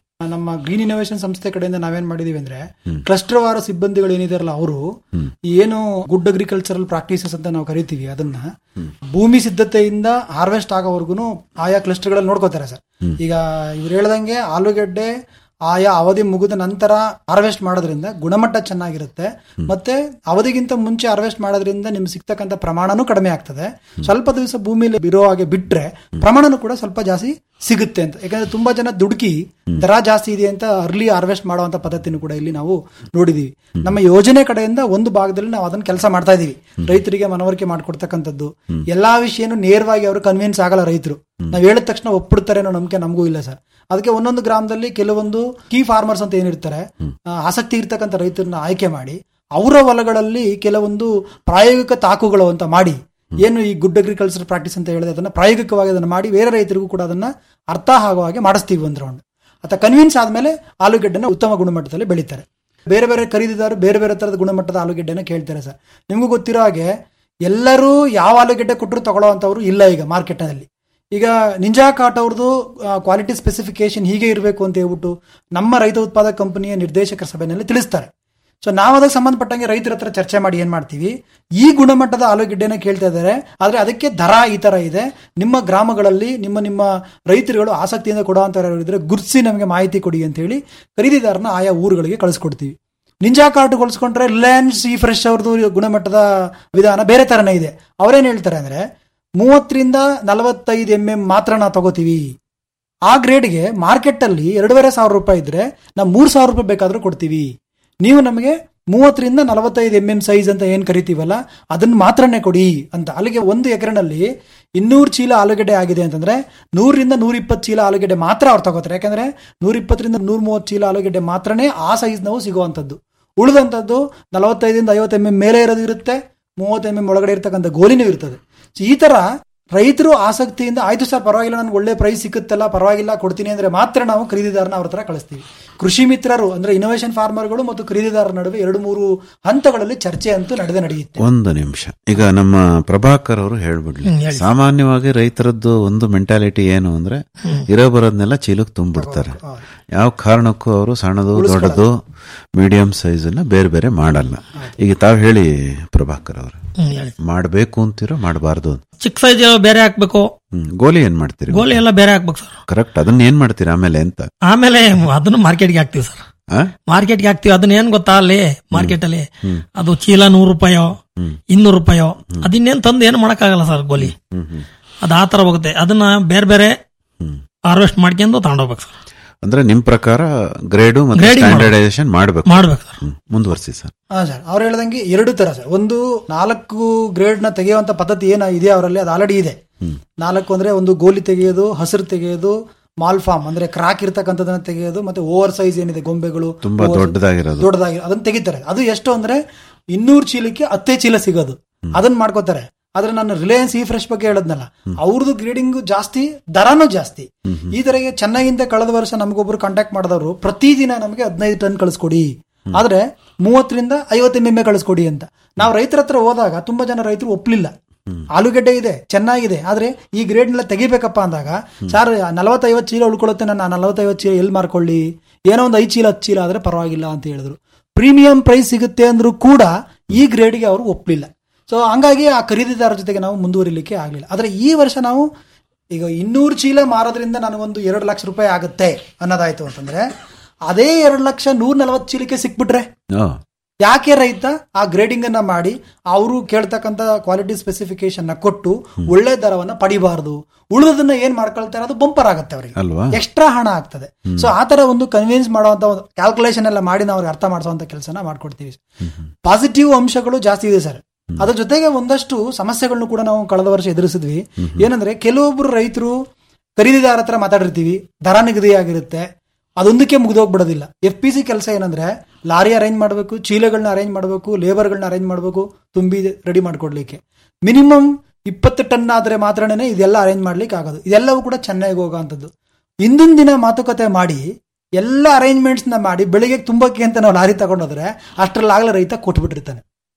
ನಮ್ಮ ಗ್ರೀನ್ ಇನೋವೇಷನ್ ಸಂಸ್ಥೆ ಕಡೆಯಿಂದ ನಾವೇನ್ ಮಾಡಿದೀವಿ ಅಂದ್ರೆ ಕ್ಲಸ್ಟರ್ ವಾರ ಸಿಬ್ಬಂದಿಗಳು ಏನಿದಾರಲ್ಲ ಅವರು ಏನು ಗುಡ್ ಅಗ್ರಿಕಲ್ಚರಲ್ ಪ್ರಾಕ್ಟೀಸಸ್ ಅಂತ ನಾವು ಕರಿತೀವಿ ಅದನ್ನ ಭೂಮಿ ಸಿದ್ಧತೆಯಿಂದ ಹಾರ್ವೆಸ್ಟ್ ಆಗೋವರೆಗೂ ಆಯಾ ಕ್ಲಸ್ಟರ್ಗಳಲ್ಲಿ ನೋಡ್ಕೋತಾರೆ ಸರ್ ಈಗ ಇವ್ರು ಹೇಳ್ದಂಗೆ ಆಲೂಗೆಡ್ಡೆ ಆಯಾ ಅವಧಿ ಮುಗಿದ ನಂತರ ಹಾರ್ವೆಸ್ಟ್ ಮಾಡೋದ್ರಿಂದ ಗುಣಮಟ್ಟ ಚೆನ್ನಾಗಿರುತ್ತೆ ಮತ್ತೆ ಅವಧಿಗಿಂತ ಮುಂಚೆ ಹಾರ್ವೆಸ್ಟ್ ಮಾಡೋದ್ರಿಂದ ನಿಮ್ಗೆ ಸಿಗ್ತಕ್ಕಂಥ ಪ್ರಮಾಣನೂ ಕಡಿಮೆ ಆಗ್ತದೆ ಸ್ವಲ್ಪ ದಿವಸ ಭೂಮಿಲಿ ಇರೋ ಹಾಗೆ ಬಿಟ್ರೆ ಪ್ರಮಾಣನೂ ಕೂಡ ಸ್ವಲ್ಪ ಜಾಸ್ತಿ ಸಿಗುತ್ತೆ ಅಂತ ಯಾಕಂದ್ರೆ ತುಂಬಾ ಜನ ದುಡುಕಿ ದರ ಜಾಸ್ತಿ ಇದೆ ಅಂತ ಅರ್ಲಿ ಹಾರ್ವೆಸ್ಟ್ ಮಾಡುವಂತ ಪದ್ಧತಿನೂ ಕೂಡ ಇಲ್ಲಿ ನಾವು ನೋಡಿದೀವಿ ನಮ್ಮ ಯೋಜನೆ ಕಡೆಯಿಂದ ಒಂದು ಭಾಗದಲ್ಲಿ ನಾವು ಅದನ್ನ ಕೆಲಸ ಮಾಡ್ತಾ ಇದೀವಿ ರೈತರಿಗೆ ಮನವರಿಕೆ ಮಾಡ್ಕೊಡ್ತಕ್ಕಂಥದ್ದು ಎಲ್ಲಾ ವಿಷಯನೂ ನೇರವಾಗಿ ಅವರು ಕನ್ವಿನ್ಸ್ ಆಗಲ್ಲ ರೈತರು ನಾವ್ ಹೇಳಿದ ತಕ್ಷಣ ಒಪ್ಪಿಡ್ತಾರೆ ಅನ್ನೋ ನಂಬಿಕೆ ನಮಗೂ ಇಲ್ಲ ಸರ್ ಅದಕ್ಕೆ ಒಂದೊಂದು ಗ್ರಾಮದಲ್ಲಿ ಕೆಲವೊಂದು ಕೀ ಫಾರ್ಮರ್ಸ್ ಅಂತ ಏನಿರ್ತಾರೆ ಆ, ಆಸಕ್ತಿ ಇರ್ತಕ್ಕಂಥ ರೈತರನ್ನ ಆಯ್ಕೆ ಮಾಡಿ ಅವರ ಹೊಲಗಳಲ್ಲಿ ಕೆಲವೊಂದು ಪ್ರಾಯೋಗಿಕ ತಾಕುಗಳು ಅಂತ ಮಾಡಿ ಏನು ಈ ಗುಡ್ ಅಗ್ರಿಕಲ್ಚರ್ ಪ್ರಾಕ್ಟೀಸ್ ಅಂತ ಹೇಳಿದೆ ಅದನ್ನ ಪ್ರಾಯೋಗಿಕವಾಗಿ ಅದನ್ನ ಮಾಡಿ ಬೇರೆ ರೈತರಿಗೂ ಕೂಡ ಅದನ್ನ ಅರ್ಥ ಆಗೋ ಹಾಗೆ ಮಾಡಿಸ್ತೀವಿ ಒಂದು ರೌಂಡ್ ಅಥವಾ ಕನ್ವಿನ್ಸ್ ಆದ್ಮೇಲೆ ಆಲೂಗೆಡ್ಡೆನ ಉತ್ತಮ ಗುಣಮಟ್ಟದಲ್ಲಿ ಬೆಳೀತಾರೆ ಬೇರೆ ಬೇರೆ ಖರೀದಿದಾರರು ಬೇರೆ ಬೇರೆ ತರದ ಗುಣಮಟ್ಟದ ಆಲೂಗೆಡ್ಡೆನ ಕೇಳ್ತಾರೆ ಸರ್ ನಿಮಗೂ ಗೊತ್ತಿರೋ ಹಾಗೆ ಎಲ್ಲರೂ ಯಾವ ಆಲೂಗೆಡ್ಡೆ ಕೊಟ್ಟರು ತಗೊಳ್ಳೋವಂಥವ್ರು ಇಲ್ಲ ಈಗ ಮಾರ್ಕೆಟ್ನಲ್ಲಿ ಈಗ ನಿಂಜಾ ಕಾಟ್ ಅವ್ರದ್ದು ಕ್ವಾಲಿಟಿ ಸ್ಪೆಸಿಫಿಕೇಶನ್ ಹೀಗೆ ಇರಬೇಕು ಅಂತ ಹೇಳ್ಬಿಟ್ಟು ನಮ್ಮ ರೈತ ಉತ್ಪಾದಕ ಕಂಪನಿಯ ನಿರ್ದೇಶಕರ ಸಭೆಯಲ್ಲಿ ತಿಳಿಸ್ತಾರೆ ಸೊ ನಾವು ಅದಕ್ಕೆ ಸಂಬಂಧಪಟ್ಟಂಗೆ ರೈತರ ಹತ್ರ ಚರ್ಚೆ ಮಾಡಿ ಏನ್ ಮಾಡ್ತೀವಿ ಈ ಗುಣಮಟ್ಟದ ಆಲೂಗೆಡ್ಡೆನ ಕೇಳ್ತಾ ಇದ್ದಾರೆ ಆದ್ರೆ ಅದಕ್ಕೆ ದರ ಈ ತರ ಇದೆ ನಿಮ್ಮ ಗ್ರಾಮಗಳಲ್ಲಿ ನಿಮ್ಮ ನಿಮ್ಮ ರೈತರುಗಳು ಆಸಕ್ತಿಯಿಂದ ಕೊಡುವಂತ ಇದ್ರೆ ಗುರ್ಸಿ ನಮಗೆ ಮಾಹಿತಿ ಕೊಡಿ ಅಂತ ಹೇಳಿ ಖರೀದಿದಾರನ ಆಯಾ ಊರುಗಳಿಗೆ ಕಳಿಸ್ಕೊಡ್ತೀವಿ ನಿಂಜಾ ಕಾರ್ಟ್ ಹೋಲಿಸ್ಕೊಂಡ್ರೆ ರಿಲಯನ್ಸ್ ಈ ಫ್ರೆಶ್ ಅವ್ರದ್ದು ಗುಣಮಟ್ಟದ ವಿಧಾನ ಬೇರೆ ತರನೇ ಇದೆ ಅವ್ರೇನ್ ಹೇಳ್ತಾರೆ ಅಂದ್ರೆ ಮೂವತ್ತರಿಂದ ನಲವತ್ತೈದು ಎಂ ಎಂ ಮಾತ್ರ ನಾವು ತಗೋತೀವಿ ಆ ಗ್ರೇಡ್ಗೆ ಮಾರ್ಕೆಟ್ ಅಲ್ಲಿ ಎರಡೂವರೆ ಸಾವಿರ ರೂಪಾಯಿ ಇದ್ರೆ ನಾವು ಮೂರ್ ಸಾವಿರ ರೂಪಾಯಿ ಬೇಕಾದ್ರೂ ಕೊಡ್ತೀವಿ ನೀವು ನಮಗೆ ಮೂವತ್ತರಿಂದ ನಲವತ್ತೈದು ಎಂ ಎಂ ಸೈಜ್ ಅಂತ ಏನ್ ಕರಿತೀವಲ್ಲ ಅದನ್ನ ಮಾತ್ರನೇ ಕೊಡಿ ಅಂತ ಅಲ್ಲಿಗೆ ಒಂದು ಎಕರೆನಲ್ಲಿ ಇನ್ನೂರು ಚೀಲ ಆಲೂಗಡ್ಡೆ ಆಗಿದೆ ಅಂತಂದ್ರೆ ನೂರರಿಂದ ನೂರ ಇಪ್ಪತ್ತು ಚೀಲ ಆಲೂಗಡ್ಡೆ ಮಾತ್ರ ಅವ್ರು ತಗೋತಾರೆ ಯಾಕಂದ್ರೆ ನೂರ ಇಪ್ಪತ್ತರಿಂದ ನೂರ ಮೂವತ್ತು ಚೀಲ ಆಲೂಗಡ್ಡೆ ಮಾತ್ರನೇ ಆ ಸೈಜ್ ನಾವು ಸಿಗುವಂತದ್ದು ಉಳಿದಂತದ್ದು ನಲವತ್ತೈದರಿಂದ ಐವತ್ತು ಎಂ ಎಂ ಮೇಲೆ ಇರೋದು ಇರುತ್ತೆ ಮೂವತ್ತು ಎಂ ಎಂ ಒಳಗಡೆ ಇರ್ತಕ್ಕಂಥ ಗೋಲಿನೂ ಇರ್ತದೆ So ಈ ತರ ರೈತರು ಆಸಕ್ತಿಯಿಂದ ಆಯ್ತು ಸರ್ ಪರವಾಗಿಲ್ಲ ನನ್ಗೆ ಒಳ್ಳೆ ಪ್ರೈಸ್ ಸಿಕ್ಕುತ್ತಲ್ಲ ಪರವಾಗಿಲ್ಲ ಕೊಡ್ತೀನಿ ಅಂದ್ರೆ ಮಾತ್ರ ನಾವು ಖರೀದಿದಾರನ ಅವ್ರ ಹತ್ರ ಕಳಿಸ್ತೀವಿ ಕೃಷಿ ಮಿತ್ರರು ಅಂದ್ರೆ ಇನೋವೇಷನ್ ಫಾರ್ಮರ್ಗಳು ಮತ್ತು ಖರೀದಿದಾರರ ನಡುವೆ ಎರಡು ಮೂರು ಹಂತಗಳಲ್ಲಿ ಚರ್ಚೆ ಅಂತೂ ನಡೆದೇ ನಡೆಯುತ್ತೆ ಒಂದು ನಿಮಿಷ ಈಗ ನಮ್ಮ ಪ್ರಭಾಕರ್ ಅವರು ಹೇಳ್ಬಿಡ್ಲಿ ಹ್ಮ್, ಹೇಳಿ. ಸಾಮಾನ್ಯವಾಗಿ ರೈತರದ್ದು ಒಂದು ಮೆಂಟಾಲಿಟಿ ಏನು ಅಂದ್ರೆ ಇರೋ ಬರೋದನ್ನೆಲ್ಲ ಚೀಲಕ್ಕೆ ತುಂಬಿಡ್ತಾರೆ ಯಾವ ಕಾರಣಕ್ಕೂ ಅವರು ಸಣ್ಣದು ದೊಡ್ಡದು ಮೀಡಿಯಂ ಸೈಜ್ ಅನ್ನ ಬೇರೆ ಬೇರೆ ಮಾಡಲ್ಲ ಈಗ ತಾವ್ ಹೇಳಿ ಪ್ರಭಾಕರ್ ಅವರು ಹ್ಮ್, ಹೇಳಿ ಮಾಡಬೇಕು ಅಂತಿರೋ ಮಾಡಬಾರ್ದು ಅಂತ ಚಿಕ್ಕ ಸೈಜ್ ಬೇರೆ ಹಾಕ್ಬೇಕು ಹ್ಮ್ ಗೋಲಿ ಏನ್ ಮಾಡ್ತೀರಿ ಗೋಲಿ ಎಲ್ಲ ಬೇರೆ ಹಾಕ್ಬೇಕು ಸರ್ ಕರೆಕ್ಟ್ ಅದನ್ನ ಏನ್ ಮಾಡ್ತೀರಿ ಆಮೇಲೆ ಅಂತ ಆಮೇಲೆ ಅದನ್ನು ಮಾರ್ಕೆಟ್ಗೆ ಹಾಕ್ತಿವಿ ಸರ್ ಆ? ಮಾರ್ಕೆಟ್ಗೆ ಹಾಕ್ತಿವಿ ಅದನ್ನ ಏನ್ ಗೊತ್ತಾ ಅಲ್ಲಿ ಮಾರ್ಕೆಟ್ ಅಲ್ಲಿ ಅದು ಚೀಲ ನೂರು ರೂಪಾಯೋ ಇನ್ನೂರು ರೂಪಾಯೋ ಅದನ್ನೇನ್ ತಂದು ಏನು ಮಾಡಕ್ಕಾಗಲ್ಲ ಸರ್ ಗೋಲಿ ಹ್ಮ್ ಹ್ಮ್ ಅದು ಆ ತರ ಹೋಗುತ್ತೆ ಅದನ್ನ ಬೇರೆ ಬೇರೆ ಹ್ಮ್. ಹಾರ್ವೆಸ್ಟ್ ಮಾಡ್ಕೊಂಡು ತಗೊಂಡೋಗ್ಬೇಕು ಸರ್ ಅಂದ್ರೆ ನಿಮ್ ಪ್ರಕಾರ ಗ್ರೇಡು ಮತ್ತೆ Grading ಮಾಡ್ಬೇಕು. ಸ್ಟ್ಯಾಂಡರ್ಡೈಸೇಷನ್ ಮಾಡ್ಬೇಕು ಮಾಡ್ಬೇಕು ಸರ್ ಹ್ಮ್. ಮುಂದುವರ್ಸಿ ಸರ್ ಹಾ ಸರ್ ಅವ್ರು ಹೇಳ್ದಂಗೆ ಎರಡು ತರ ಸರ್ ಒಂದು ನಾಲ್ಕು ಗ್ರೇಡ್ ನ ತೆಗೆಯುವಂತ ಪದ್ಧತಿ ಏನ ಇದೆ ಅವರಲ್ಲಿ ಅದು ಆಲ್ರೆಡಿ ಇದೆ ನಾಲ್ಕು ಅಂದ್ರೆ ಒಂದು ಗೋಲಿ ತೆಗೆಯೋದು ಹಸಿರು ತೆಗೆಯೋದು ಮಾಲ್ ಫಾರ್ಮ್ ಅಂದ್ರೆ ಕ್ರಾಕ್ ಇರ್ತಕ್ಕಂಥದನ್ನ ತೆಗೆಯೋದು ಮತ್ತೆ ಓವರ್ ಸೈಜ್ ಏನಿದೆ ಗೊಂಬೆಗಳು ತುಂಬಾ over- ದೊಡ್ಡದಾಗಿರೋದು. ದೊಡ್ಡದಾಗಿ ಅದನ್ನ ತೆಗಿತಾರೆ ಅದು ಎಷ್ಟು ಅಂದ್ರೆ ಇನ್ನೂರು ಚೀಲಕ್ಕೆ ಹತ್ತೇ ಚೀಲ ಸಿಗೋದು ಅದನ್ನ ಮಾಡ್ಕೋತಾರೆ ಆದ್ರೆ ನಾನು ರಿಲಯನ್ಸ್ ಈ ಫ್ರೆಶ್ ಬಗ್ಗೆ ಹೇಳದ್ನಲ್ಲ ಅವ್ರದ್ದು ಗ್ರೇಡಿಂಗ್ ಜಾಸ್ತಿ ದರನೂ ಜಾಸ್ತಿ ಈ ತರಗೆ ಚೆನ್ನೈಯಿಂದ ಕಳೆದ ವರ್ಷ ನಮಗೊಬ್ರು ಕಾಂಟ್ಯಾಕ್ಟ್ ಮಾಡಿದವರು ಪ್ರತಿದಿನ ನಮಗೆ ಹದಿನೈದು ಟನ್ ಕಳಿಸ್ಕೊಡಿ ಆದ್ರೆ ಮೂವತ್ತರಿಂದ ಐವತ್ತು ಎಂ ಎಂ ಎ ಕಳಿಸ್ಕೊಡಿ ಅಂತ ನಾವು ರೈತರ ಹತ್ರ ಹೋದಾಗ ತುಂಬಾ ಜನ ರೈತರು ಒಪ್ಲಿಲ್ಲ ಆಲೂಗಡ್ಡೆ ಇದೆ ಚೆನ್ನಾಗಿದೆ ಆದ್ರೆ ಈ ಗ್ರೇಡ್ ನೆಲ್ಲ ತೆಗಿಬೇಕಪ್ಪ ಅಂದಾಗ ಸರ್ ನಲವತ್ತೈವತ್ತು ಚೀಲ ಉಳ್ಕೊಳ್ಳುತ್ತೆ ನಾನು ನಲವತ್ತೈವತ್ತು ಚೀಲ ಎಲ್ಲಿ ಮಾರ್ಕೊಳ್ಳಿ ಏನೋ ಒಂದು ಐದು ಚೀಲ ಹತ್ತು ಚೀಲ ಆದ್ರೆ ಪರವಾಗಿಲ್ಲ ಅಂತ ಹೇಳಿದ್ರು ಪ್ರೀಮಿಯಂ ಪ್ರೈಸ್ ಸಿಗುತ್ತೆ ಅಂದ್ರೂ ಕೂಡ ಈ ಗ್ರೇಡ್ಗೆ ಅವರು ಒಪ್ಲಿಲ್ಲ ಸೊ ಹಂಗಾಗಿ ಆ ಖರೀದಿದಾರರ ಜೊತೆಗೆ ನಾವು ಮುಂದುವರಿಲಿಕ್ಕೆ ಆಗ್ಲಿಲ್ಲ ಆದ್ರೆ ಈ ವರ್ಷ ನಾವು ಈಗ ಇನ್ನೂರು ಚೀಲ ಮಾರೋದ್ರಿಂದ ನನಗೊಂದು ಎರಡು ಲಕ್ಷ ರೂಪಾಯಿ ಆಗುತ್ತೆ ಅನ್ನೋದಾಯ್ತು ಅಂತಂದ್ರೆ ಅದೇ ಎರಡು ಲಕ್ಷ ನೂರ ನಲವತ್ತು ಚೀಲಕ್ಕೆ ಸಿಕ್ಬಿಟ್ರೆ ಆ, ಯಾಕೆ ರೈತ ಆ ಗ್ರೇಡಿಂಗ್ ಅನ್ನ ಮಾಡಿ ಅವರು ಕೇಳ್ತಕ್ಕಂತ ಕ್ವಾಲಿಟಿ ಸ್ಪೆಸಿಫಿಕೇಶನ್ ನ ಕೊಟ್ಟು ಒಳ್ಳೆ ದರವನ್ನ ಪಡಿಬಾರದು ಉಳಿದದನ್ನ ಏನ್ ಮಾಡ್ಕೊಳ್ತಾರೆ ಅದು ಬಂಪರ್ ಆಗುತ್ತೆ ಅವರಿಗೆ ಅಲ್ವಾ ಎಕ್ಸ್ಟ್ರಾ ಹಣ ಆಗ್ತದೆ ಸೊ ಆ ತರ ಒಂದು ಕನ್ವಿನ್ಸ್ ಮಾಡುವಂತ ಒಂದು ಕ್ಯಾಲ್ಕುಲೇಷನ್ ಎಲ್ಲ ಮಾಡಿ ನಾವು ಅವ್ರಿಗೆ ಅರ್ಥ ಮಾಡಿಸುವಂತ ಕೆಲಸನ ಮಾಡ್ಕೊಡ್ತೀವಿ ಪಾಸಿಟಿವ್ ಅಂಶಗಳು ಜಾಸ್ತಿ ಇದೆ ಸರ್ ಅದ್ರ ಜೊತೆಗೆ ಒಂದಷ್ಟು ಸಮಸ್ಯೆಗಳನ್ನು ಕೂಡ ನಾವು ಕಳೆದ ವರ್ಷ ಎದುರಿಸಿದ್ವಿ ಏನಂದ್ರೆ ಕೆಲವೊಬ್ರು ರೈತರು ಖರೀದಿದಾರ ಹತ್ರ ಮಾತಾಡಿರ್ತೀವಿ ದರ ನಿಗದಿ ಆಗಿರುತ್ತೆ ಅದೊಂದಕ್ಕೆ ಮುಗಿದೋಗ್ಬಿಡೋದಿಲ್ಲ ಎಫ್ ಪಿ ಸಿ ಕೆಲಸ ಏನಂದ್ರೆ ಲಾರಿ ಅರೇಂಜ್ ಮಾಡಬೇಕು ಚೀಲಗಳನ್ನ ಅರೇಂಜ್ ಮಾಡಬೇಕು ಲೇಬರ್ಗಳನ್ನ ಅರೇಂಜ್ ಮಾಡಬೇಕು ತುಂಬಿ ರೆಡಿ ಮಾಡ್ಕೊಡ್ಲಿಕ್ಕೆ ಮಿನಿಮಮ್ ಇಪ್ಪತ್ತು ಟನ್ ಆದ್ರೆ ಮಾತ್ರನೇ ಇದೆಲ್ಲ ಅರೇಂಜ್ ಮಾಡ್ಲಿಕ್ಕೆ ಆಗೋದು ಇದೆಲ್ಲವೂ ಕೂಡ ಚೆನ್ನೈಗೆ ಹೋಗೋವಂಥದ್ದು ಹಿಂದಿನ ದಿನ ಮಾತುಕತೆ ಮಾಡಿ ಎಲ್ಲ ಅರೇಂಜ್ಮೆಂಟ್ಸ್ ನ ಮಾಡಿ ಬೆಳಿಗ್ಗೆ ತುಂಬಕ್ಕೆ ಅಂತ ನಾವು ಲಾರಿ ತಗೊಂಡೋದ್ರೆ ಅಷ್ಟರಲ್ಲಾಗಲೇ ರೈತ ಕೊಟ್ಬಿಟ್ಟಿರ್ತಾನೆ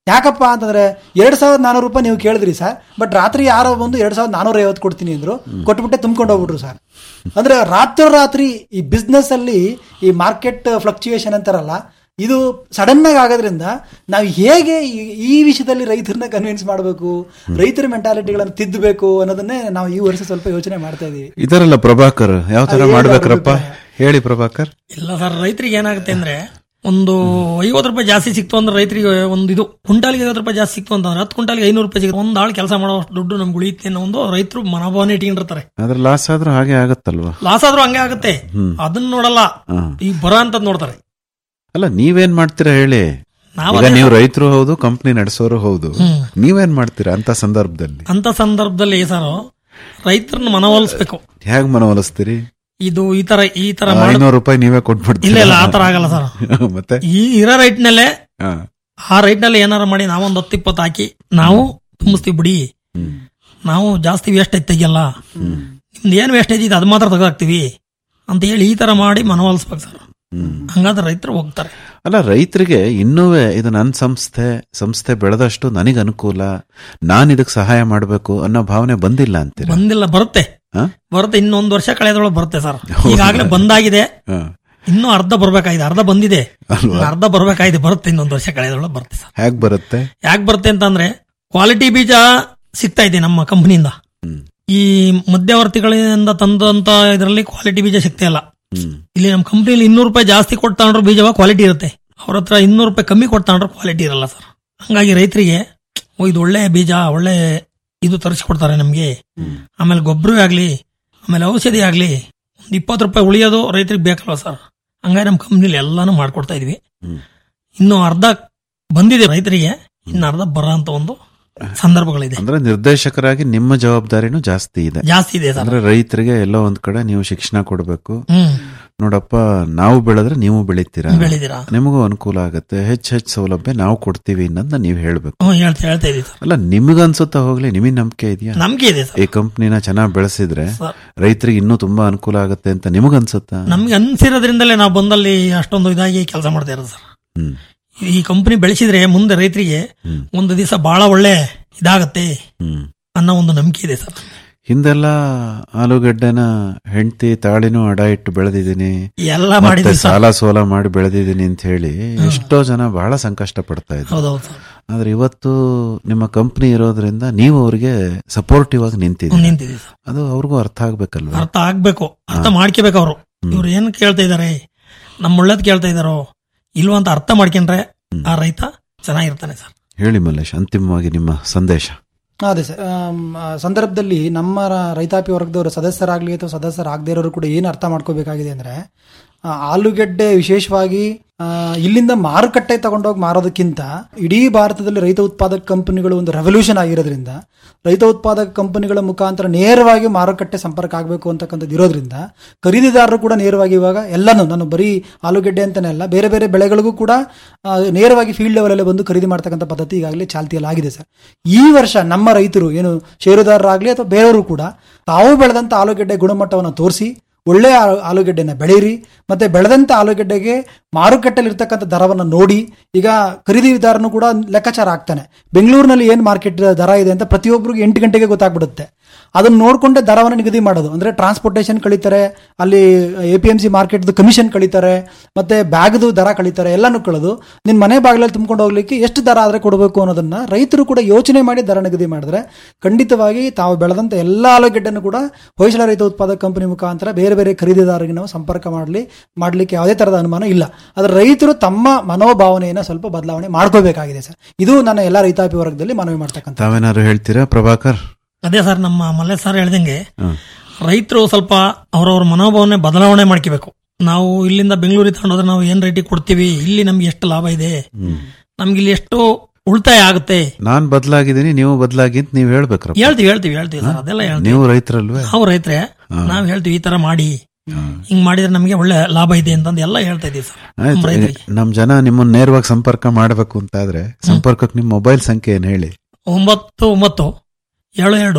ಯಾಕಪ್ಪ ಅಂತಂದ್ರೆ ಎರಡ್ ಸಾವಿರದ ನಾನೂರು ರೂಪಾಯಿ ನೀವು ಕೇಳಿದ್ರಿ ಸರ್ ಬಟ್ ರಾತ್ರಿ ಯಾರೋ ಬಂದು ಎರಡ್ ಸಾವಿರದ ನಾನೂರ ಐವತ್ತು ಕೊಡ್ತೀನಿ ಅಂದ್ರು ಕೊಟ್ಬಿಟ್ಟೆ ತುಂಬ್ಕೊಂಡು ಹೋಗ್ಬಿಟ್ರು ಸರ್ ಅಂದ್ರೆ ರಾತ್ರೋರಾತ್ರಿ ಈ ಬಿಸ್ನೆಸ್ ಅಲ್ಲಿ ಈ ಮಾರ್ಕೆಟ್ ಫ್ಲಕ್ಚುಯೇಷನ್ ಅಂತಾರಲ್ಲ ಇದು ಸಡನ್ ಆಗಿ ಆಗೋದ್ರಿಂದ ನಾವು ಹೇಗೆ ಈ- ಈ ವಿಷಯದಲ್ಲಿ ರೈತರನ್ನ ಕನ್ವಿನ್ಸ್ ಮಾಡಬೇಕು ರೈತರ ಮೆಂಟಾಲಿಟಿಗಳನ್ನು ತಿದ್ದಬೇಕು ಅನ್ನೋದನ್ನೇ ನಾವು ಈ ವರ್ಷ ಸ್ವಲ್ಪ ಯೋಚನೆ ಮಾಡ್ತಾ ಇದೀವಿ ಇದರಲ್ಲ ಪ್ರಭಾಕರ್ ಯಾವ ತರ ಅದು ಹೇಳಿ ಮಾಡ್ಬೇಕ್ರಪ್ಪ ಅಭಿಪ್ರಾಯ. ಹೇಳಿ ಪ್ರಭಾಕರ್ ಇಲ್ಲ ಸರ್ ರೈತರಿಗೆ ಏನಾಗುತ್ತೆ ಅಂದ್ರೆ ಒಂದು ಐವತ್ತು ರೂಪಾಯಿ ಜಾಸ್ತಿ ಸಿಕ್ತು ಅಂದ್ರೆ ರೈತರಿಗೆ ಒಂದು ಇದು ಕುಂಟಾಲಿಗೆ ಐವತ್ತು ರೂಪಾಯಿ ಜಾಸ್ತಿ ಸಿಕ್ತು ಅಂತಂದ್ರೆ ಹತ್ತು ಕುಂಟಾಲಿಗೆ ಐನೂರು ರೂಪಾಯಿ ಸಿಗುತ್ತೆ ಒಂದು ಆಳು ಕೆಲಸ ಮಾಡೋ ದುಡ್ಡು ನಮ್ಗೆ ಉಳಿಯುತ್ತೆ ಅನ್ನೋ ಒಂದು ರೈತರು ಮನೋಭಾವನೆ ಇಟ್ಕೊಂಡಿರ್ತಾರೆ ಅದ್ರ ಲಾಸ್ ಆದ್ರೂ ಹಾಗೆ ಆಗತ್ತಲ್ವಾ ಲಾಸ್ ಆದ್ರೂ ಹಂಗೆ ಆಗುತ್ತೆ ಅದನ್ನ ನೋಡಲ್ಲ ಹಾ. ಈ ಬರ ಅಂತ ನೋಡ್ತಾರೆ ಅಲ್ಲ ನೀವೇನ್ ಮಾಡ್ತೀರಾ ಹೇಳಿ ನಾವ್ ಈಗ ಅದೇ ನೀವು ರೈತರು ಹೌದು ಕಂಪ್ನಿ ನಡೆಸೋರು ಹೌದು ಹ್ಮ್. ನೀವೇನ್ ಮಾಡ್ತೀರಾ ಅಂತ ಸಂದರ್ಭದಲ್ಲಿ ಅಂತ ಸಂದರ್ಭದಲ್ಲಿ ಸರ್ ರೈತರನ್ನ ಮನವೊಲಿಸ್ಬೇಕು ಹೇಗ್ ಮನವೊಲಿಸ್ತೀರಿ ಇದು ಈ ತರ ಈ ತರ ಮಾಡ್- ಐನೂರು ರೂಪಾಯಿ ನೀವೇ ಇಲ್ಲ ಕೊಟ್ಬಿಡ್ತೀರಿ ಇಲ್ಲ ಆತರ ಆಗಲ್ಲ ಸರ್ ಮತ್ತೆ ಈ ಇರೋ ರೈಟ್ ನಲ್ಲೇ ಹಾ. ಆ ರೈಟ್ ನಲ್ಲಿ ಏನಾರ ಮಾಡಿ ನಾವೊಂದ್ ಹತ್ತು ಇಪ್ಪತ್ತು ಹಾಕಿ ನಾವು ತುಂಬಿಸ್ತೀವಿ ಬಿಡಿ ಹ್ಮ್. ನಾವು ಜಾಸ್ತಿ ವೇಸ್ಟೇಜ್ ತೆಗಿಯಲ್ಲ ನಿಮ್ದು ಏನ್ ವೇಸ್ಟೇಜ್ ಇದೆ ಅದು ಮಾತ್ರ ತೆಗೆದಾಕ್ತಿವಿ ಅಂತ ಹೇಳಿ ಈ ತರ ಮಾಡಿ ಮನವೊಲಿಸ್ಬೇಕು ಸರ್ ಹ್ಮ್. ಹಂಗಾದ್ರೆ ರೈತರು ಹೋಗ್ತಾರೆ ಅಲ್ಲ ರೈತರಿಗೆ ಇನ್ನೂವೇ ಇದು ನನ್ನ ಸಂಸ್ಥೆ ಸಂಸ್ಥೆ ಬೆಳೆದಷ್ಟು ನನಗೆ ಅನುಕೂಲ ನಾನು ಇದಕ್ಕೆ ಸಹಾಯ ಮಾಡಬೇಕು ಅನ್ನೋ ಭಾವನೆ ಬಂದಿಲ್ಲ ಅಂತೀರ ಬಂದಿಲ್ಲ ಬರುತ್ತೆ ಹಾ? ಬರುತ್ತೆ ಇನ್ನೊಂದು ವರ್ಷ ಕಳೆದೊಳಗೆ ಬರುತ್ತೆ ಸರ್ ಹೌದಾ? ಈಗಾಗಲೇ ಬಂದಾಗಿದೆ ಹಾ. ಇನ್ನೂ ಅರ್ಧ ಬರ್ಬೇಕಾಗಿದೆ ಅರ್ಧ ಬಂದಿದೆ ಅಲ್ವಾ? ಅರ್ಧ ಬರ್ಬೇಕಾಗಿದೆ ಬರುತ್ತೆ ಇನ್ನೊಂದು ವರ್ಷ ಕಳೆದೊಳಗೆ ಬರುತ್ತೆ ಸರ್ ಹೇಗ್ ಬರುತ್ತೆ ಯಾಕೆ ಬರುತ್ತೆ ಅಂತಂದ್ರೆ ಕ್ವಾಲಿಟಿ ಬೀಜ ಸಿಗ್ತಾ ಇದೆ ನಮ್ಮ ಕಂಪನಿಯಿಂದ ಹ್ಮ್. ಈ ಮಧ್ಯವರ್ತಿಗಳಿಂದ ತಂದಂತ ಇದರಲ್ಲಿ ಕ್ವಾಲಿಟಿ ಬೀಜ ಸಿಗ್ತಾ ಇಲ್ಲ ಹ್ಮ್. ಇಲ್ಲಿ ನಮ್ಮ ಕಂಪ್ನಿಲಿ ಇನ್ನೂರು ರೂಪಾಯಿ ಜಾಸ್ತಿ ಕೊಡ್ತಾಂಡ್ರು ಬೀಜವ ಕ್ವಾಲಿಟಿ ಇರುತ್ತೆ ಅವ್ರ ಹತ್ರ ಇನ್ನೂರು ರೂಪಾಯಿ ಕಮ್ಮಿ ಕೊಡ್ತಾಂಡ್ರು ಕ್ವಾಲಿಟಿ ಇರಲ್ಲ ಸರ್ ಹಂಗಾಗಿ ರೈತರಿಗೆ ಓ ಇದು ಒಳ್ಳೆ ಬೀಜ ಒಳ್ಳೆ ಇದು ತರಿಸ್ಕೊಡ್ತಾರೆ ನಮ್ಗೆ ಆಮೇಲೆ ಗೊಬ್ಬರ ಆಗ್ಲಿ ಆಮೇಲೆ ಔಷಧಿ ಆಗ್ಲಿ ಒಂದು ಇಪ್ಪತ್ತು ರೂಪಾಯಿ ಉಳಿಯೋದು ರೈತರಿಗೆ ಬೇಕಲ್ವ ಸರ್ ಹಂಗಾಗಿ ನಮ್ಮ ಕಂಪ್ನಿಲಿ ಎಲ್ಲಾನು ಮಾಡ್ಕೊಡ್ತಾ ಇದೀವಿ ಹ್ಮ್. ಇನ್ನು ಅರ್ಧ ಬಂದಿದೆ ರೈತರಿಗೆ ಇನ್ನು ಅರ್ಧ ಬರ ಅಂತ ಒಂದು ಸಂದರ್ಭಗಳಿದೆ ಅಂದ್ರೆ ನಿರ್ದೇಶಕರಾಗಿ ನಿಮ್ಮ ಜವಾಬ್ದಾರಿನೂ ಜಾಸ್ತಿ ಇದೆ ಜಾಸ್ತಿ ಇದೆ ಸರ್ ಅಂದ್ರೆ ರೈತರಿಗೆ ಎಲ್ಲೋ ಒಂದ್ ಕಡೆ ನೀವು ಶಿಕ್ಷಣ ಕೊಡಬೇಕು ಹ್ಮ್ ನೋಡಪ್ಪ ನಾವು ಬೆಳೆದ್ರೆ ನೀವು ಬೆಳಿತೀರಾ ಬೆಳಿತೀರಾ ನಿಮಗೂ ಅನುಕೂಲ ಆಗುತ್ತೆ ಹೆಚ್ಚು ಹೆಚ್ಚು ಸೌಲಭ್ಯ ನಾವು ಕೊಡ್ತೀವಿ ಅನ್ನೋದನ್ನ ನೀವು ಹೇಳ್ಬೇಕು ಹ್ಮ್ ಹೇಳ್ತಾ ಹೇಳ್ತಾ ಇದೀವಿ ಸರ್ ಅಲ್ಲ ನಿಮಗನ್ಸುತ್ತಾ ಹೋಗ್ಲಿ ನಿಮಗೆ ನಂಬಿಕೆ ಇದೆಯಾ ನಂಬಿಕೆ ಇದೆ ಸರ್ ಈ ಕಂಪ್ನಿನ ಚೆನ್ನಾಗಿ ಬೆಳೆಸಿದ್ರೆ ಸರ್ ರೈತರಿಗೆ ಇನ್ನೂ ತುಂಬಾ ಅನುಕೂಲ ಆಗುತ್ತೆ ಅಂತ ನಿಮಗನ್ಸುತ್ತಾ ನಮ್ಗೆ ಅನ್ಸಿರೋದ್ರಿಂದಲೇ ನಾವು ಬಂದಲ್ಲಿ ಅಷ್ಟೊಂದು ಇದಾಗಿ ಕೆಲಸ ಮಾಡ್ತಾ ಇರೋದು ಸರ್ ಹ್ಮ್ ಈ ಕಂಪನಿ ಬೆಳೆಸಿದ್ರೆ ಮುಂದೆ ರೈತರಿಗೆ ಹ್ಮ್. ಒಂದು ದಿವಸ ಬಹಳ ಒಳ್ಳೆ ಇದಾಗತ್ತೆ ಹ್ಮ್ ಅನ್ನೋ ಒಂದು ನಂಬಿಕೆ ಇದೆ ಸರ್ ಹಿಂದೆಲ್ಲ ಆಲೂಗಡ್ಡೆನ ಹೆಂಡತಿ ತಾಳಿನೂ ಅಡ ಇಟ್ಟು ಬೆಳೆದಿದ್ದೀನಿ ಎಲ್ಲ ಮತ್ತೆ ಮಾಡಿದ್ವಿ ಸರ್ ಸಾಲ ಸೋಲ ಮಾಡಿ ಬೆಳೆದಿದ್ದೀನಿ ಅಂತ ಹೇಳಿ ಎಷ್ಟೋ ಜನ ಬಹಳ ಸಂಕಷ್ಟ ಪಡ್ತಾ ಇದ್ರು ಹೌದೌದು ಸರ್ ಆದ್ರೆ ಇವತ್ತು ನಿಮ್ಮ ಕಂಪ್ನಿ ಇರೋದ್ರಿಂದ ನೀವು ಅವ್ರಿಗೆ ಸಪೋರ್ಟಿವ್ ಆಗಿ ನಿಂತಿದ್ದೀರಿ ನಿಂತಿದ್ದೀವಿ ಸರ್ ಅದು ಅವ್ರಿಗೂ ಅರ್ಥ ಆಗ್ಬೇಕಲ್ವಾ ಅರ್ಥ ಆಗ್ಬೇಕು ಅರ್ಥ ಮಾಡ್ಕೋಬೇಕು ಅವರು ಇವ್ರು ಏನ್ ಕೇಳ್ತಾ ಇದಾರೆ ನಮ್ಮ ಒಳ್ಳೇದ್ ಕೇಳ್ತಾ ಇದಾರೋ ಇಲ್ವಾ ಅಂತ ಅರ್ಥ ಮಾಡ್ಕೊಂಡ್ರೆ ಆ ರೈತ ಚೆನ್ನಾಗಿರ್ತಾನೆ ಸರ್ ಹೇಳಿ ಮಲ್ಲೇಶ್ ಅಂತಿಮವಾಗಿ ನಿಮ್ಮ ಸಂದೇಶ ಅದೇ ಸರ್ ಆಮ್, ಆ ಸಂದರ್ಭದಲ್ಲಿ ನಮ್ಮ ರ- ರೈತಾಪಿ ವರ್ಗದವರು ಸದಸ್ಯರಾಗ್ಲಿ ಅಥವಾ ಸದಸ್ಯರಾಗದೇ ಇರೋರು ಕೂಡ ಏನು ಅರ್ಥ ಮಾಡ್ಕೋಬೇಕಾಗಿದೆ ಅಂದ್ರೆ ಆ, ಆಲೂಗೆಡ್ಡೆ ವಿಶೇಷವಾಗಿ ಆ, ಇಲ್ಲಿಂದ ಮಾರುಕಟ್ಟೆ ತಗೊಂಡೋಗಿ ಮಾರೋದಕ್ಕಿಂತ ಇಡೀ ಭಾರತದಲ್ಲಿ ರೈತ ಉತ್ಪಾದಕ ಕಂಪನಿಗಳು ಒಂದು ರೆವಲ್ಯೂಷನ್ ಆಗಿರೋದ್ರಿಂದ ರೈತ ಉತ್ಪಾದಕ ಕಂಪನಿಗಳ ಮುಖಾಂತರ ನೇರವಾಗಿ ಮಾರುಕಟ್ಟೆ ಸಂಪರ್ಕ ಆಗಬೇಕು ಅಂತಕ್ಕಂಥದ್ದು ಇರೋದ್ರಿಂದ ಖರೀದಿದಾರರು ಕೂಡ ನೇರವಾಗಿ ಇವಾಗ ಎಲ್ಲನೂ ನಾನು ಬರೀ ಆಲೂಗೆಡ್ಡೆ ಅಂತಾನೆ ಅಲ್ಲ ಬೇರೆ ಬೇರೆ ಬೆಳೆಗಳಿಗೂ ಕೂಡ ಆ, ನೇರವಾಗಿ ಫೀಲ್ಡ್ ಲೆವೆಲಲ್ಲಿ ಬಂದು ಖರೀದಿ ಮಾಡ್ತಕ್ಕಂಥ ಪದ್ಧತಿ ಈಗಾಗಲೇ ಚಾಲ್ತಿಯಲ್ಲಿ ಆಗಿದೆ ಸರ್ ಈ ವರ್ಷ ನಮ್ಮ ರೈತರು ಏನು ಷೇರುದಾರರಾಗಲಿ ಅಥವಾ ಬೇರೆಯವರು ಕೂಡ ತಾವು ಬೆಳೆದಂಥ ಆಲೂಗೆಡ್ಡೆ ಗುಣಮಟ್ಟವನ್ನು ತೋರಿಸಿ ಒಳ್ಳೆಯ ಆ- ಆಲೂಗೆಡ್ಡೆನ ಬೆಳೀರಿ ಮತ್ತೆ ಬೆಳೆದಂಥ ಆಲೂಗೆಡ್ಡೆಗೆ ಮಾರುಕಟ್ಟೆಯಲ್ಲಿ ಇರ್ತಕ್ಕಂಥ ದರವನ್ನು ನೋಡಿ ಈಗ ಖರೀದಿದಾರನು ಕೂಡ ಲೆಕ್ಕಾಚಾರ ಆಗ್ತಾನೆ ಬೆಂಗಳೂರಿನಲ್ಲಿ ಏನು ಮಾರ್ಕೆಟ್ ದರ ಇದೆ ಅಂತ ಪ್ರತಿಯೊಬ್ಬರಿಗೂ ಎಂಟು ಗಂಟೆಗೆ ಗೊತ್ತಾಗ್ಬಿಡುತ್ತೆ ಅದನ್ನ ನೋಡ್ಕೊಂಡೆ ದರವನ್ನು ನಿಗದಿ ಮಾಡೋದು ಅಂದ್ರೆ ಟ್ರಾನ್ಸ್ಪೋರ್ಟೇಷನ್ ಕಳೀತಾರೆ ಅಲ್ಲಿ A P M C market commission ಕಳೀತಾರೆ ಮತ್ತೆ ಬ್ಯಾಗ್ದು ದರ ಕಳೀತಾರೆ ಎಲ್ಲಾನು ಕಳೆದು ನಿನ್ ಮನೆ ಬಾಗಿಲಲ್ಲಿ ತುಂಬಿಕೊಂಡು ಹೋಗ್ಲಿಕ್ಕೆ ಎಷ್ಟು ದರ ಆದ್ರೆ ಕೊಡಬೇಕು ಅನ್ನೋದನ್ನ ರೈತರು ಕೂಡ ಯೋಚನೆ ಮಾಡಿ ದರ ನಿಗದಿ ಮಾಡಿದ್ರೆ ಖಂಡಿತವಾಗಿ ತಾವು ಬೆಳೆದಂತ ಎಲ್ಲಾ ಆಲೂಗೆಡ್ಡೆಯನ್ನು ಕೂಡ ಹೊಯ್ಸಳ ರೈತ ಉತ್ಪಾದಕ ಕಂಪನಿ ಮುಖಾಂತರ ಬೇರೆ ಬೇರೆ ಖರೀದಿದಾರರಿಗೆ ನಾವು ಸಂಪರ್ಕ ಮಾಡಲಿ ಮಾಡ್ಲಿಕ್ಕೆ ಯಾವುದೇ ತರದ ಅನುಮಾನ ಇಲ್ಲ ಆದ್ರೆ ರೈತರು ತಮ್ಮ ಮನೋಭಾವನೆಯನ್ನ ಸ್ವಲ್ಪ ಬದಲಾವಣೆ ಮಾಡ್ಕೋಬೇಕಾಗಿದೆ ಸರ್ ಇದು ನನ್ನ ಎಲ್ಲಾ ರೈತಾಪಿ ವರ್ಗದಲ್ಲಿ ಮನವಿ ಮಾಡ್ತಕ್ಕಂಥ ತಾವೇನಾದ್ರು ಹೇಳ್ತೀರಾ ಪ್ರಭಾಕರ್ ಅದೇ ಸರ್ ನಮ್ಮ ಮಲ್ಲೇಶ್ ಸರ್ ಹೇಳ್ದಂಗೆ ಹ್ಮ್. ರೈತರು ಸ್ವಲ್ಪ ಅವ್ರವ್ರ ಮನೋಭಾವನೆ ಬದಲಾವಣೆ ಮಾಡ್ಕೋಬೇಕು ನಾವು ಇಲ್ಲಿಂದ ಬೆಂಗಳೂರಿಗೆ ತಗೊಂಡೋದ್ರೆ ನಾವು ಏನ್ ರೇಟಿಗೆ ಕೊಡ್ತೀವಿ ಇಲ್ಲಿ ನಮ್ಗೆ ಎಷ್ಟು ಲಾಭ ಇದೆ ನಮ್ಗೆ ಇಲ್ಲಿ ಎಷ್ಟು ಉಳಿತಾಯ ಆಗುತ್ತೆ ನಾನ್ ಬದಲಾಗಿದ್ದೀನಿ ನೀವು ಬದಲಾಗಿ ಅಂತ ನೀವ್ ಹೇಳ್ಬೇಕ್ರಪ್ಪ ಹೇಳ್ತೀವಿ ಹೇಳ್ತೀವಿ ಹೇಳ್ತೀವಿ ಸರ್ ಅದೆಲ್ಲ ಹೇಳ್ತೀವಿ ನೀವು ರೈತರಲ್ವೇ ನಾವು ರೈತರೇ ನಾವ್ ಹೇಳ್ತೀವಿ ಈ ತರ ಮಾಡಿ ಹಿಂಗ್ ಮಾಡಿದ್ರೆ ನಮಗೆ ಒಳ್ಳೆ ಲಾಭ ಇದೆ ಅಂತಂದು ಎಲ್ಲ ಹೇಳ್ತಾ ಇದೀವಿ ಸರ್ ನಮ್ಮ ಆಯ್ತು ರೈತರಿಗೆ ನಮ್ ಜನ ನಿಮ್ಮನ್ನ ನೇರವಾಗಿ ಸಂಪರ್ಕ ಮಾಡ್ಬೇಕು ಅಂತಾದ್ರೆ ಸಂಪರ್ಕಕ್ಕೆ ನಿಮ್ ಮೊಬೈಲ್ ಸಂಖ್ಯೆ ಏನ್ ಹೇಳಿ ಒಂಬತ್ತು ಒಂಬತ್ತು ಏಳು ಎರಡು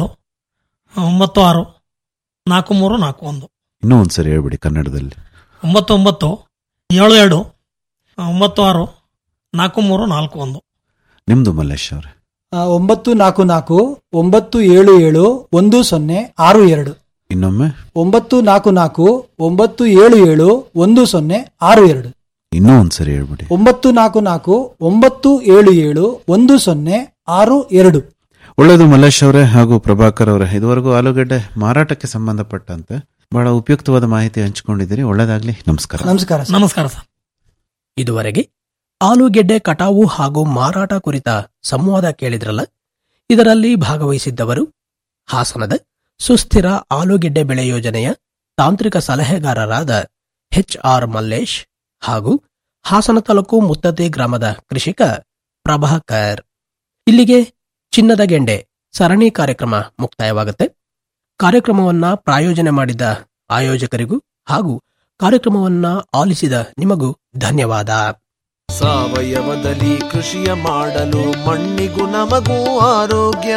ಒಂಬತ್ತು ಆರು ನಾಲ್ಕು ಮೂರು ನಾಲ್ಕು ಒಂದು ಇನ್ನೂ ಒಂದ್ಸರಿ ಹೇಳ್ಬಿಡಿ ಕನ್ನಡದಲ್ಲಿ ಒಂಬತ್ತು ಒಂಬತ್ತು ಏಳು ಎರಡು ಒಂಬತ್ತು ಆರು ನಾಲ್ಕು ಮೂರು ನಾಲ್ಕು ಒಂದು ನಿಮ್ದು ಮಲ್ಲೇಶ್ ಅವ್ರೆ ಆ, ಒಂಬತ್ತು ನಾಲ್ಕು ನಾಲ್ಕು ಒಂಬತ್ತು ಏಳು ಏಳು ಒಂದು ಸೊನ್ನೆ ಆರು ಎರಡು ಇನ್ನೊಮ್ಮೆ ಒಂಬತ್ತು ನಾಲ್ಕು ನಾಲ್ಕು ಒಂಬತ್ತು ಏಳು ಏಳು ಒಂದು ಸೊನ್ನೆ ಆರು ಎರಡು ಇನ್ನೂ ಒಂದ್ಸರಿ ಹೇಳ್ಬಿಡಿ ಒಂಬತ್ತು ನಾಲ್ಕು ನಾಲ್ಕು ಒಂಬತ್ತು ಏಳು ಏಳು ಒಂದು ಸೊನ್ನೆ ಆರು ಎರಡು ಒಳ್ಳೆಯದು ಮಲ್ಲೇಶ್ ಅವರೇ ಹಾಗೂ ಪ್ರಭಾಕರ್ ಅವರೇ ಇದುವರೆಗೂ ಆಲೂಗಡ್ಡೆ ಮಾರಾಟಕ್ಕೆ ಸಂಬಂಧಪಟ್ಟಂತೆ ಬಹಳ ಉಪಯುಕ್ತವಾದ ಮಾಹಿತಿ ಹಂಚಿಕೊಂಡಿದ್ದೀರಿ ಒಳ್ಳೇದಾಗ್ಲಿ ನಮಸ್ಕಾರ ನಮಸ್ಕಾರ ಸರ್. ನಮಸ್ಕಾರ ಸರ್ ಇದುವರೆಗೆ ಆಲೂಗೆಡ್ಡೆ ಕಟಾವು ಹಾಗೂ ಮಾರಾಟ ಕುರಿತ ಸಂವಾದ ಕೇಳಿದ್ರಲ್ಲ ಇದರಲ್ಲಿ ಭಾಗವಹಿಸಿದ್ದವರು ಹಾಸನದ ಸುಸ್ಥಿರ ಆಲೂಗೆಡ್ಡೆ ಬೆಳೆ ಯೋಜನೆಯ ತಾಂತ್ರಿಕ ಸಲಹೆಗಾರರಾದ ಎಚ್ ಆರ್ ಮಲ್ಲೇಶ್ ಹಾಗೂ ಹಾಸನ ತಾಲೂಕು ಮುತ್ತತೆ ಗ್ರಾಮದ ಕೃಷಿಕ ಪ್ರಭಾಕರ್ ಇಲ್ಲಿಗೆ ಚಿನ್ನದ ಗೆಂಡೆ ಸರಣಿ ಕಾರ್ಯಕ್ರಮ ಮುಕ್ತಾಯವಾಗುತ್ತೆ ಕಾರ್ಯಕ್ರಮವನ್ನ ಪ್ರಾಯೋಜನೆ ಮಾಡಿದ ಆಯೋಜಕರಿಗೂ ಹಾಗೂ ಕಾರ್ಯಕ್ರಮವನ್ನ ಆಲಿಸಿದ ನಿಮಗೂ ಧನ್ಯವಾದ ಸಾವಯವದಲ್ಲಿ ಕೃಷಿಯ ಮಾಡಲು ಮಣ್ಣಿಗೂ ನಮಗೂ ಆರೋಗ್ಯ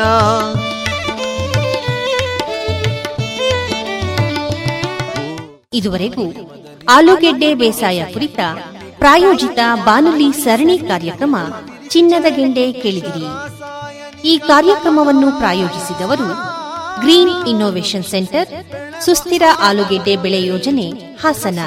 ಇದುವರೆಗೂ ಆಲೂಗೆಡ್ಡೆ ಬೇಸಾಯ ಕುರಿತ ಪ್ರಾಯೋಜಿತ ಬಾನುಲಿ ಸರಣಿ ಕಾರ್ಯಕ್ರಮ ಚಿನ್ನದ ಗೆಂಡೆ ಕೇಳಿದಿರಿ ಈ ಕಾರ್ಯಕ್ರಮವನ್ನು ಪ್ರಾಯೋಜಿಸಿದವರು ಗ್ರೀನ್ ಇನ್ನೋವೇಷನ್ ಸೆಂಟರ್ ಸುಸ್ಥಿರ ಆಲೂಗೆಡ್ಡೆ ಬೆಳೆ ಯೋಜನೆ ಹಾಸನ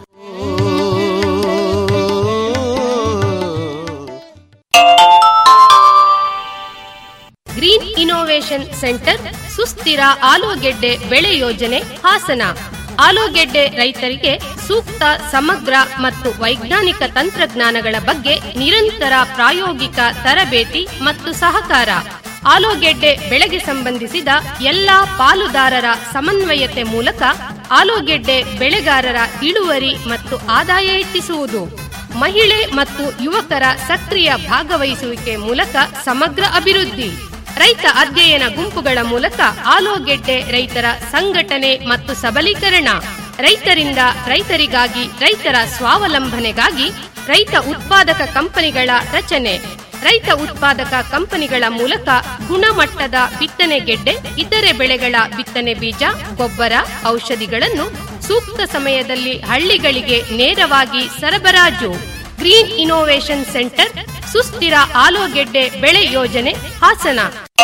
ಗ್ರೀನ್ ಇನೋವೇಷನ್ ಸೆಂಟರ್ ಸುಸ್ಥಿರ ಆಲೂಗೆಡ್ಡೆ ಬೆಳೆ ಯೋಜನೆ ಹಾಸನ ಆಲೂಗೆಡ್ಡೆ ರೈತರಿಗೆ ಸೂಕ್ತ ಸಮಗ್ರ ಮತ್ತು ವೈಜ್ಞಾನಿಕ ತಂತ್ರಜ್ಞಾನಗಳ ಬಗ್ಗೆ ನಿರಂತರ ಪ್ರಾಯೋಗಿಕ ತರಬೇತಿ ಮತ್ತು ಸಹಕಾರ ಆಲೂಗೆಡ್ಡೆ ಬೆಳೆಗೆ ಸಂಬಂಧಿಸಿದ ಎಲ್ಲಾ ಪಾಲುದಾರರ ಸಮನ್ವಯತೆ ಮೂಲಕ ಆಲೂಗೆಡ್ಡೆ ಬೆಳೆಗಾರರ ಇಳುವರಿ ಮತ್ತು ಆದಾಯ ಹೆಚ್ಚಿಸುವುದು ಮಹಿಳೆ ಮತ್ತು ಯುವಕರ ಸಕ್ರಿಯ ಭಾಗವಹಿಸುವಿಕೆ ಮೂಲಕ ಸಮಗ್ರ ಅಭಿವೃದ್ಧಿ ರೈತ ಅಧ್ಯಯನ ಗುಂಪುಗಳ ಮೂಲಕ ಆಲೂಗೆಡ್ಡೆ ರೈತರ ಸಂಘಟನೆ ಮತ್ತು ಸಬಲೀಕರಣ ರೈತರಿಂದ ರೈತರಿಗಾಗಿ ರೈತರ ಸ್ವಾವಲಂಬನೆಗಾಗಿ ರೈತ ಉತ್ಪಾದಕ ಕಂಪನಿಗಳ ರಚನೆ ರೈತ ಉತ್ಪಾದಕ ಕಂಪನಿಗಳ ಮೂಲಕ ಗುಣಮಟ್ಟದ ಬಿತ್ತನೆ ಗೆಡ್ಡೆ ಇತರೆ ಬೆಳೆಗಳ ಬಿತ್ತನೆ ಬೀಜ ಗೊಬ್ಬರ ಔಷಧಿಗಳನ್ನು ಸೂಕ್ತ ಸಮಯದಲ್ಲಿ ಹಳ್ಳಿಗಳಿಗೆ ನೇರವಾಗಿ ಸರಬರಾಜು ಗ್ರೀನ್ ಇನೋವೇಷನ್ ಸೆಂಟರ್ ಸುಸ್ಥಿರ ಆಲೂಗೆಡ್ಡೆ ಬೆಳೆ ಯೋಜನೆ ಹಾಸನ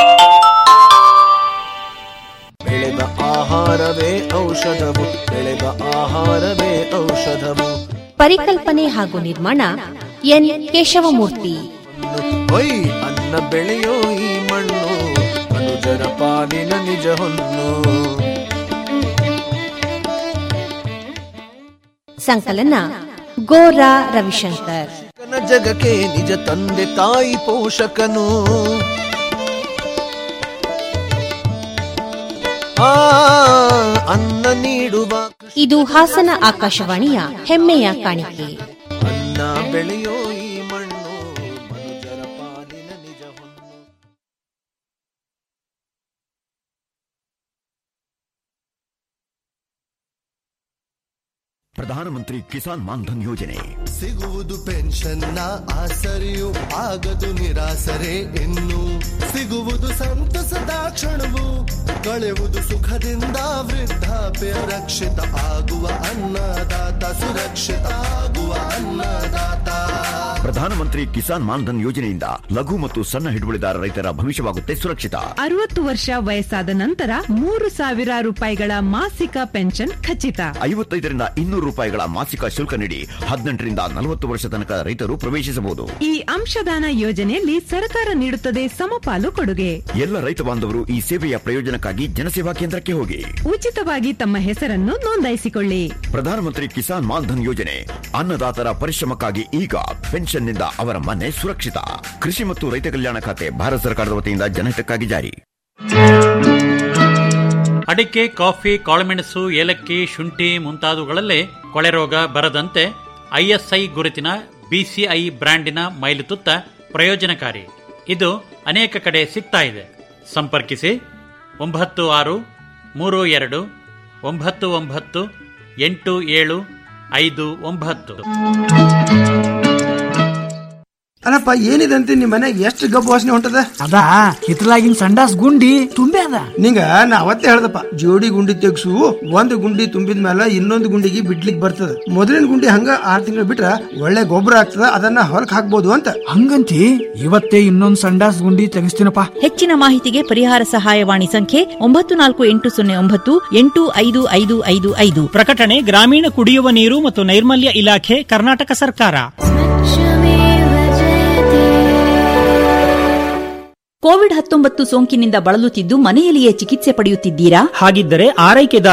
ಬೆಳೆದ ಆಹಾರವೇ ಔಷಧವು ಬೆಳೆದ ಆಹಾರವೇ ಔಷಧವು ಪರಿಕಲ್ಪನೆ ಹಾಗೂ ನಿರ್ಮಾಣ ಎನ್ ಕೇಶವಮೂರ್ತಿ ಹೊಯ್ ಅನ್ನ ಬೆಳೆಯೋ ಈ ಮಣ್ಣು ಮನುಜರ ಪಾಲಿನ ನಿಜ ಹೊನ್ನು ಸಂಕಲನ ಗೋರಾ ರವಿಶಂಕರ್ ಕನ ಜಗಕ್ಕೆ ನಿಜ ತಂದೆ ತಾಯಿ ಪೋಷಕನು ಆ ಅನ್ನ ನೀಡುವ ಇದು ಹಾಸನ ಆಕಾಶವಾಣಿಯ ಹೆಮ್ಮೆಯ ಕಾಣಿಕೆ ಅನ್ನ ಬೆಳೆಯೋ ಈ ಮಣ್ಣು ಮನುಜರ ಪಾಲಿನ ನಿಜ ಹೊನ್ನು ಪ್ರಧಾನಮಂತ್ರಿ ಕಿಸಾನ್ ಮಾನ್ಧನ್ ಯೋಜನೆ ಸಿಗುವುದು ಪೆನ್ಷನ್ನ ಆಸರೆಯು ಆಗದು ನಿರಾಸರೆ ಇನ್ನು ಸಿಗುವುದು ಸಂತಸದ ಕ್ಷಣವು ಕಳೆಯುವುದು ಸುಖದಿಂದ ವೃದ್ಧಾಪ್ಯ ರಕ್ಷಿತ ಆಗುವ ಅನ್ನದಾತ ಸುರಕ್ಷಿತ ಆಗುವ ಅನ್ನದಾತ ಪ್ರಧಾನಮಂತ್ರಿ ಕಿಸಾನ್ ಮಾನ್ಧನ್ ಯೋಜನೆಯಿಂದ ಲಘು ಮತ್ತು ಸಣ್ಣ ಹಿಡುವಳಿದಾರ ರೈತರ ಭವಿಷ್ಯವಾಗುತ್ತೆ ಸುರಕ್ಷಿತ ಅರವತ್ತು ವರ್ಷ ವಯಸ್ಸಾದ ನಂತರ ಮೂರು ಸಾವಿರ ರೂಪಾಯಿಗಳ ಮಾಸಿಕ ಪೆನ್ಷನ್ ಖಚಿತ ಐವತ್ತೈದರಿಂದ ಇನ್ನೂರು ರೂಪಾಯಿಗಳ ಮಾಸಿಕ ಶುಲ್ಕ ನೀಡಿ ಹದಿನೆಂಟರಿಂದ ನಲವತ್ತು ವರ್ಷ ತನಕ ರೈತರು ಪ್ರವೇಶಿಸಬಹುದು ಈ ಅಂಶದಾನ ಯೋಜನೆಯಲ್ಲಿ ಸರ್ಕಾರ ನೀಡುತ್ತದೆ ಸಮಪಾಲು ಕೊಡುಗೆ ಎಲ್ಲ ರೈತ ಬಾಂಧವರು ಈ ಸೇವೆಯ ಪ್ರಯೋಜನಕ್ಕಾಗಿ ಜನಸೇವಾ ಕೇಂದ್ರಕ್ಕೆ ಹೋಗಿ ಉಚಿತವಾಗಿ ತಮ್ಮ ಹೆಸರನ್ನು ನೋಂದಾಯಿಸಿಕೊಳ್ಳಿ ಪ್ರಧಾನಮಂತ್ರಿ ಕಿಸಾನ್ ಮಾನ್ಧನ್ ಯೋಜನೆ ಅನ್ನದಾತರ ಪರಿಶ್ರಮಕ್ಕಾಗಿ ಈಗ ಪೆನ್ಷನ್ನಿಂದ ಅವರ ಮನೆ ಸುರಕ್ಷಿತ ಕೃಷಿ ಮತ್ತು ರೈತ ಕಲ್ಯಾಣ ಖಾತೆ ಭಾರತ ಸರ್ಕಾರದ ವತಿಯಿಂದ ಜನಹಿತಕ್ಕಾಗಿ ಜಾರಿ ಅಡಿಕೆ ಕಾಫಿ ಕಾಳುಮೆಣಸು ಏಲಕ್ಕಿ ಶುಂಠಿ ಮುಂತಾದವುಗಳಲ್ಲೇ ಕೊಳೆ ರೋಗ ಬರದಂತೆ ಐಎಸ್ಐ ಗುರುತಿನ ಬಿಸಿಐ ಬ್ರ್ಯಾಂಡಿನ ಮೈಲುತುತ್ತ ಪ್ರಯೋಜನಕಾರಿ ಇದು ಅನೇಕ ಕಡೆ ಸಿಗ್ತಾ ಇದೆ ಸಂಪರ್ಕಿಸಿ ಒಂಬತ್ತು ಆರು ಮೂರು ಎರಡು ಒಂಬತ್ತು ಒಂಬತ್ತು ಎಂಟು ಏಳು ಐದು ಒಂಬತ್ತು ಅಲ್ಲಪ್ಪ ಏನಿದೆ ಅಂತ ನಿಮ್ ಮನೆಗೆ ಎಷ್ಟು ಗಬ್ಬು ವಾಸನೆ ಹೊಂಟದ ಅದ ಹಿತ್ತಲಾಗಿನ ಸಂಡಾಸ್ ಗುಂಡಿ ತುಂಬೆ ಅದ ನಿಂಗ ನಾ ಅವತ್ತೇ ಹೇಳ್ದಪ್ಪ ಜೋಡಿ ಗುಂಡಿ ತೆಗ್ಸು ಒಂದು ಗುಂಡಿ ತುಂಬಿದ ಮೇಲೆ ಇನ್ನೊಂದು ಗುಂಡಿಗೆ ಬಿಡ್ಲಿಕ್ ಬರ್ತದ ಮೊದಲಿನ ಗುಂಡಿ ಹಂಗ ಆರ್ ತಿಂಗಳು ಬಿಟ್ರ ಒಳ್ಳೆ ಗೊಬ್ಬರ ಆಗ್ತದ ಅದನ್ನ ಹೊಲಕ್ ಹಾಕ್ಬೋದು ಅಂತ ಹಂಗಂತಿ ಇವತ್ತೇ ಇನ್ನೊಂದ್ ಸಂಡಾಸ್ ಗುಂಡಿ ತೆಗಿಸ್ತೀನಪ್ಪ ಹೆಚ್ಚಿನ ಮಾಹಿತಿಗೆ ಪರಿಹಾರ ಸಹಾಯವಾಣಿ ಸಂಖ್ಯೆ ಒಂಬತ್ತು ನಾಲ್ಕು ಎಂಟು ಸೊನ್ನೆ ಒಂಬತ್ತು ಎಂಟು ಐದು ಐದು ಐದು ಐದು ಪ್ರಕಟಣೆ ಗ್ರಾಮೀಣ ಕುಡಿಯುವ ನೀರು ಮತ್ತು ನೈರ್ಮಲ್ಯ ಇಲಾಖೆ ಕರ್ನಾಟಕ ಸರ್ಕಾರ ಕೋವಿಡ್ ಹತ್ತೊಂಬತ್ತು ಸೋಂಕಿನಿಂದ ಬಳಲುತ್ತಿದ್ದು ಮನೆಯಲ್ಲಿಯೇ ಚಿಕಿತ್ಸೆ ಪಡೆಯುತ್ತಿದ್ದೀರಾ ಹಾಗಿದ್ದರೆ ಆರೈಕೆದಾರ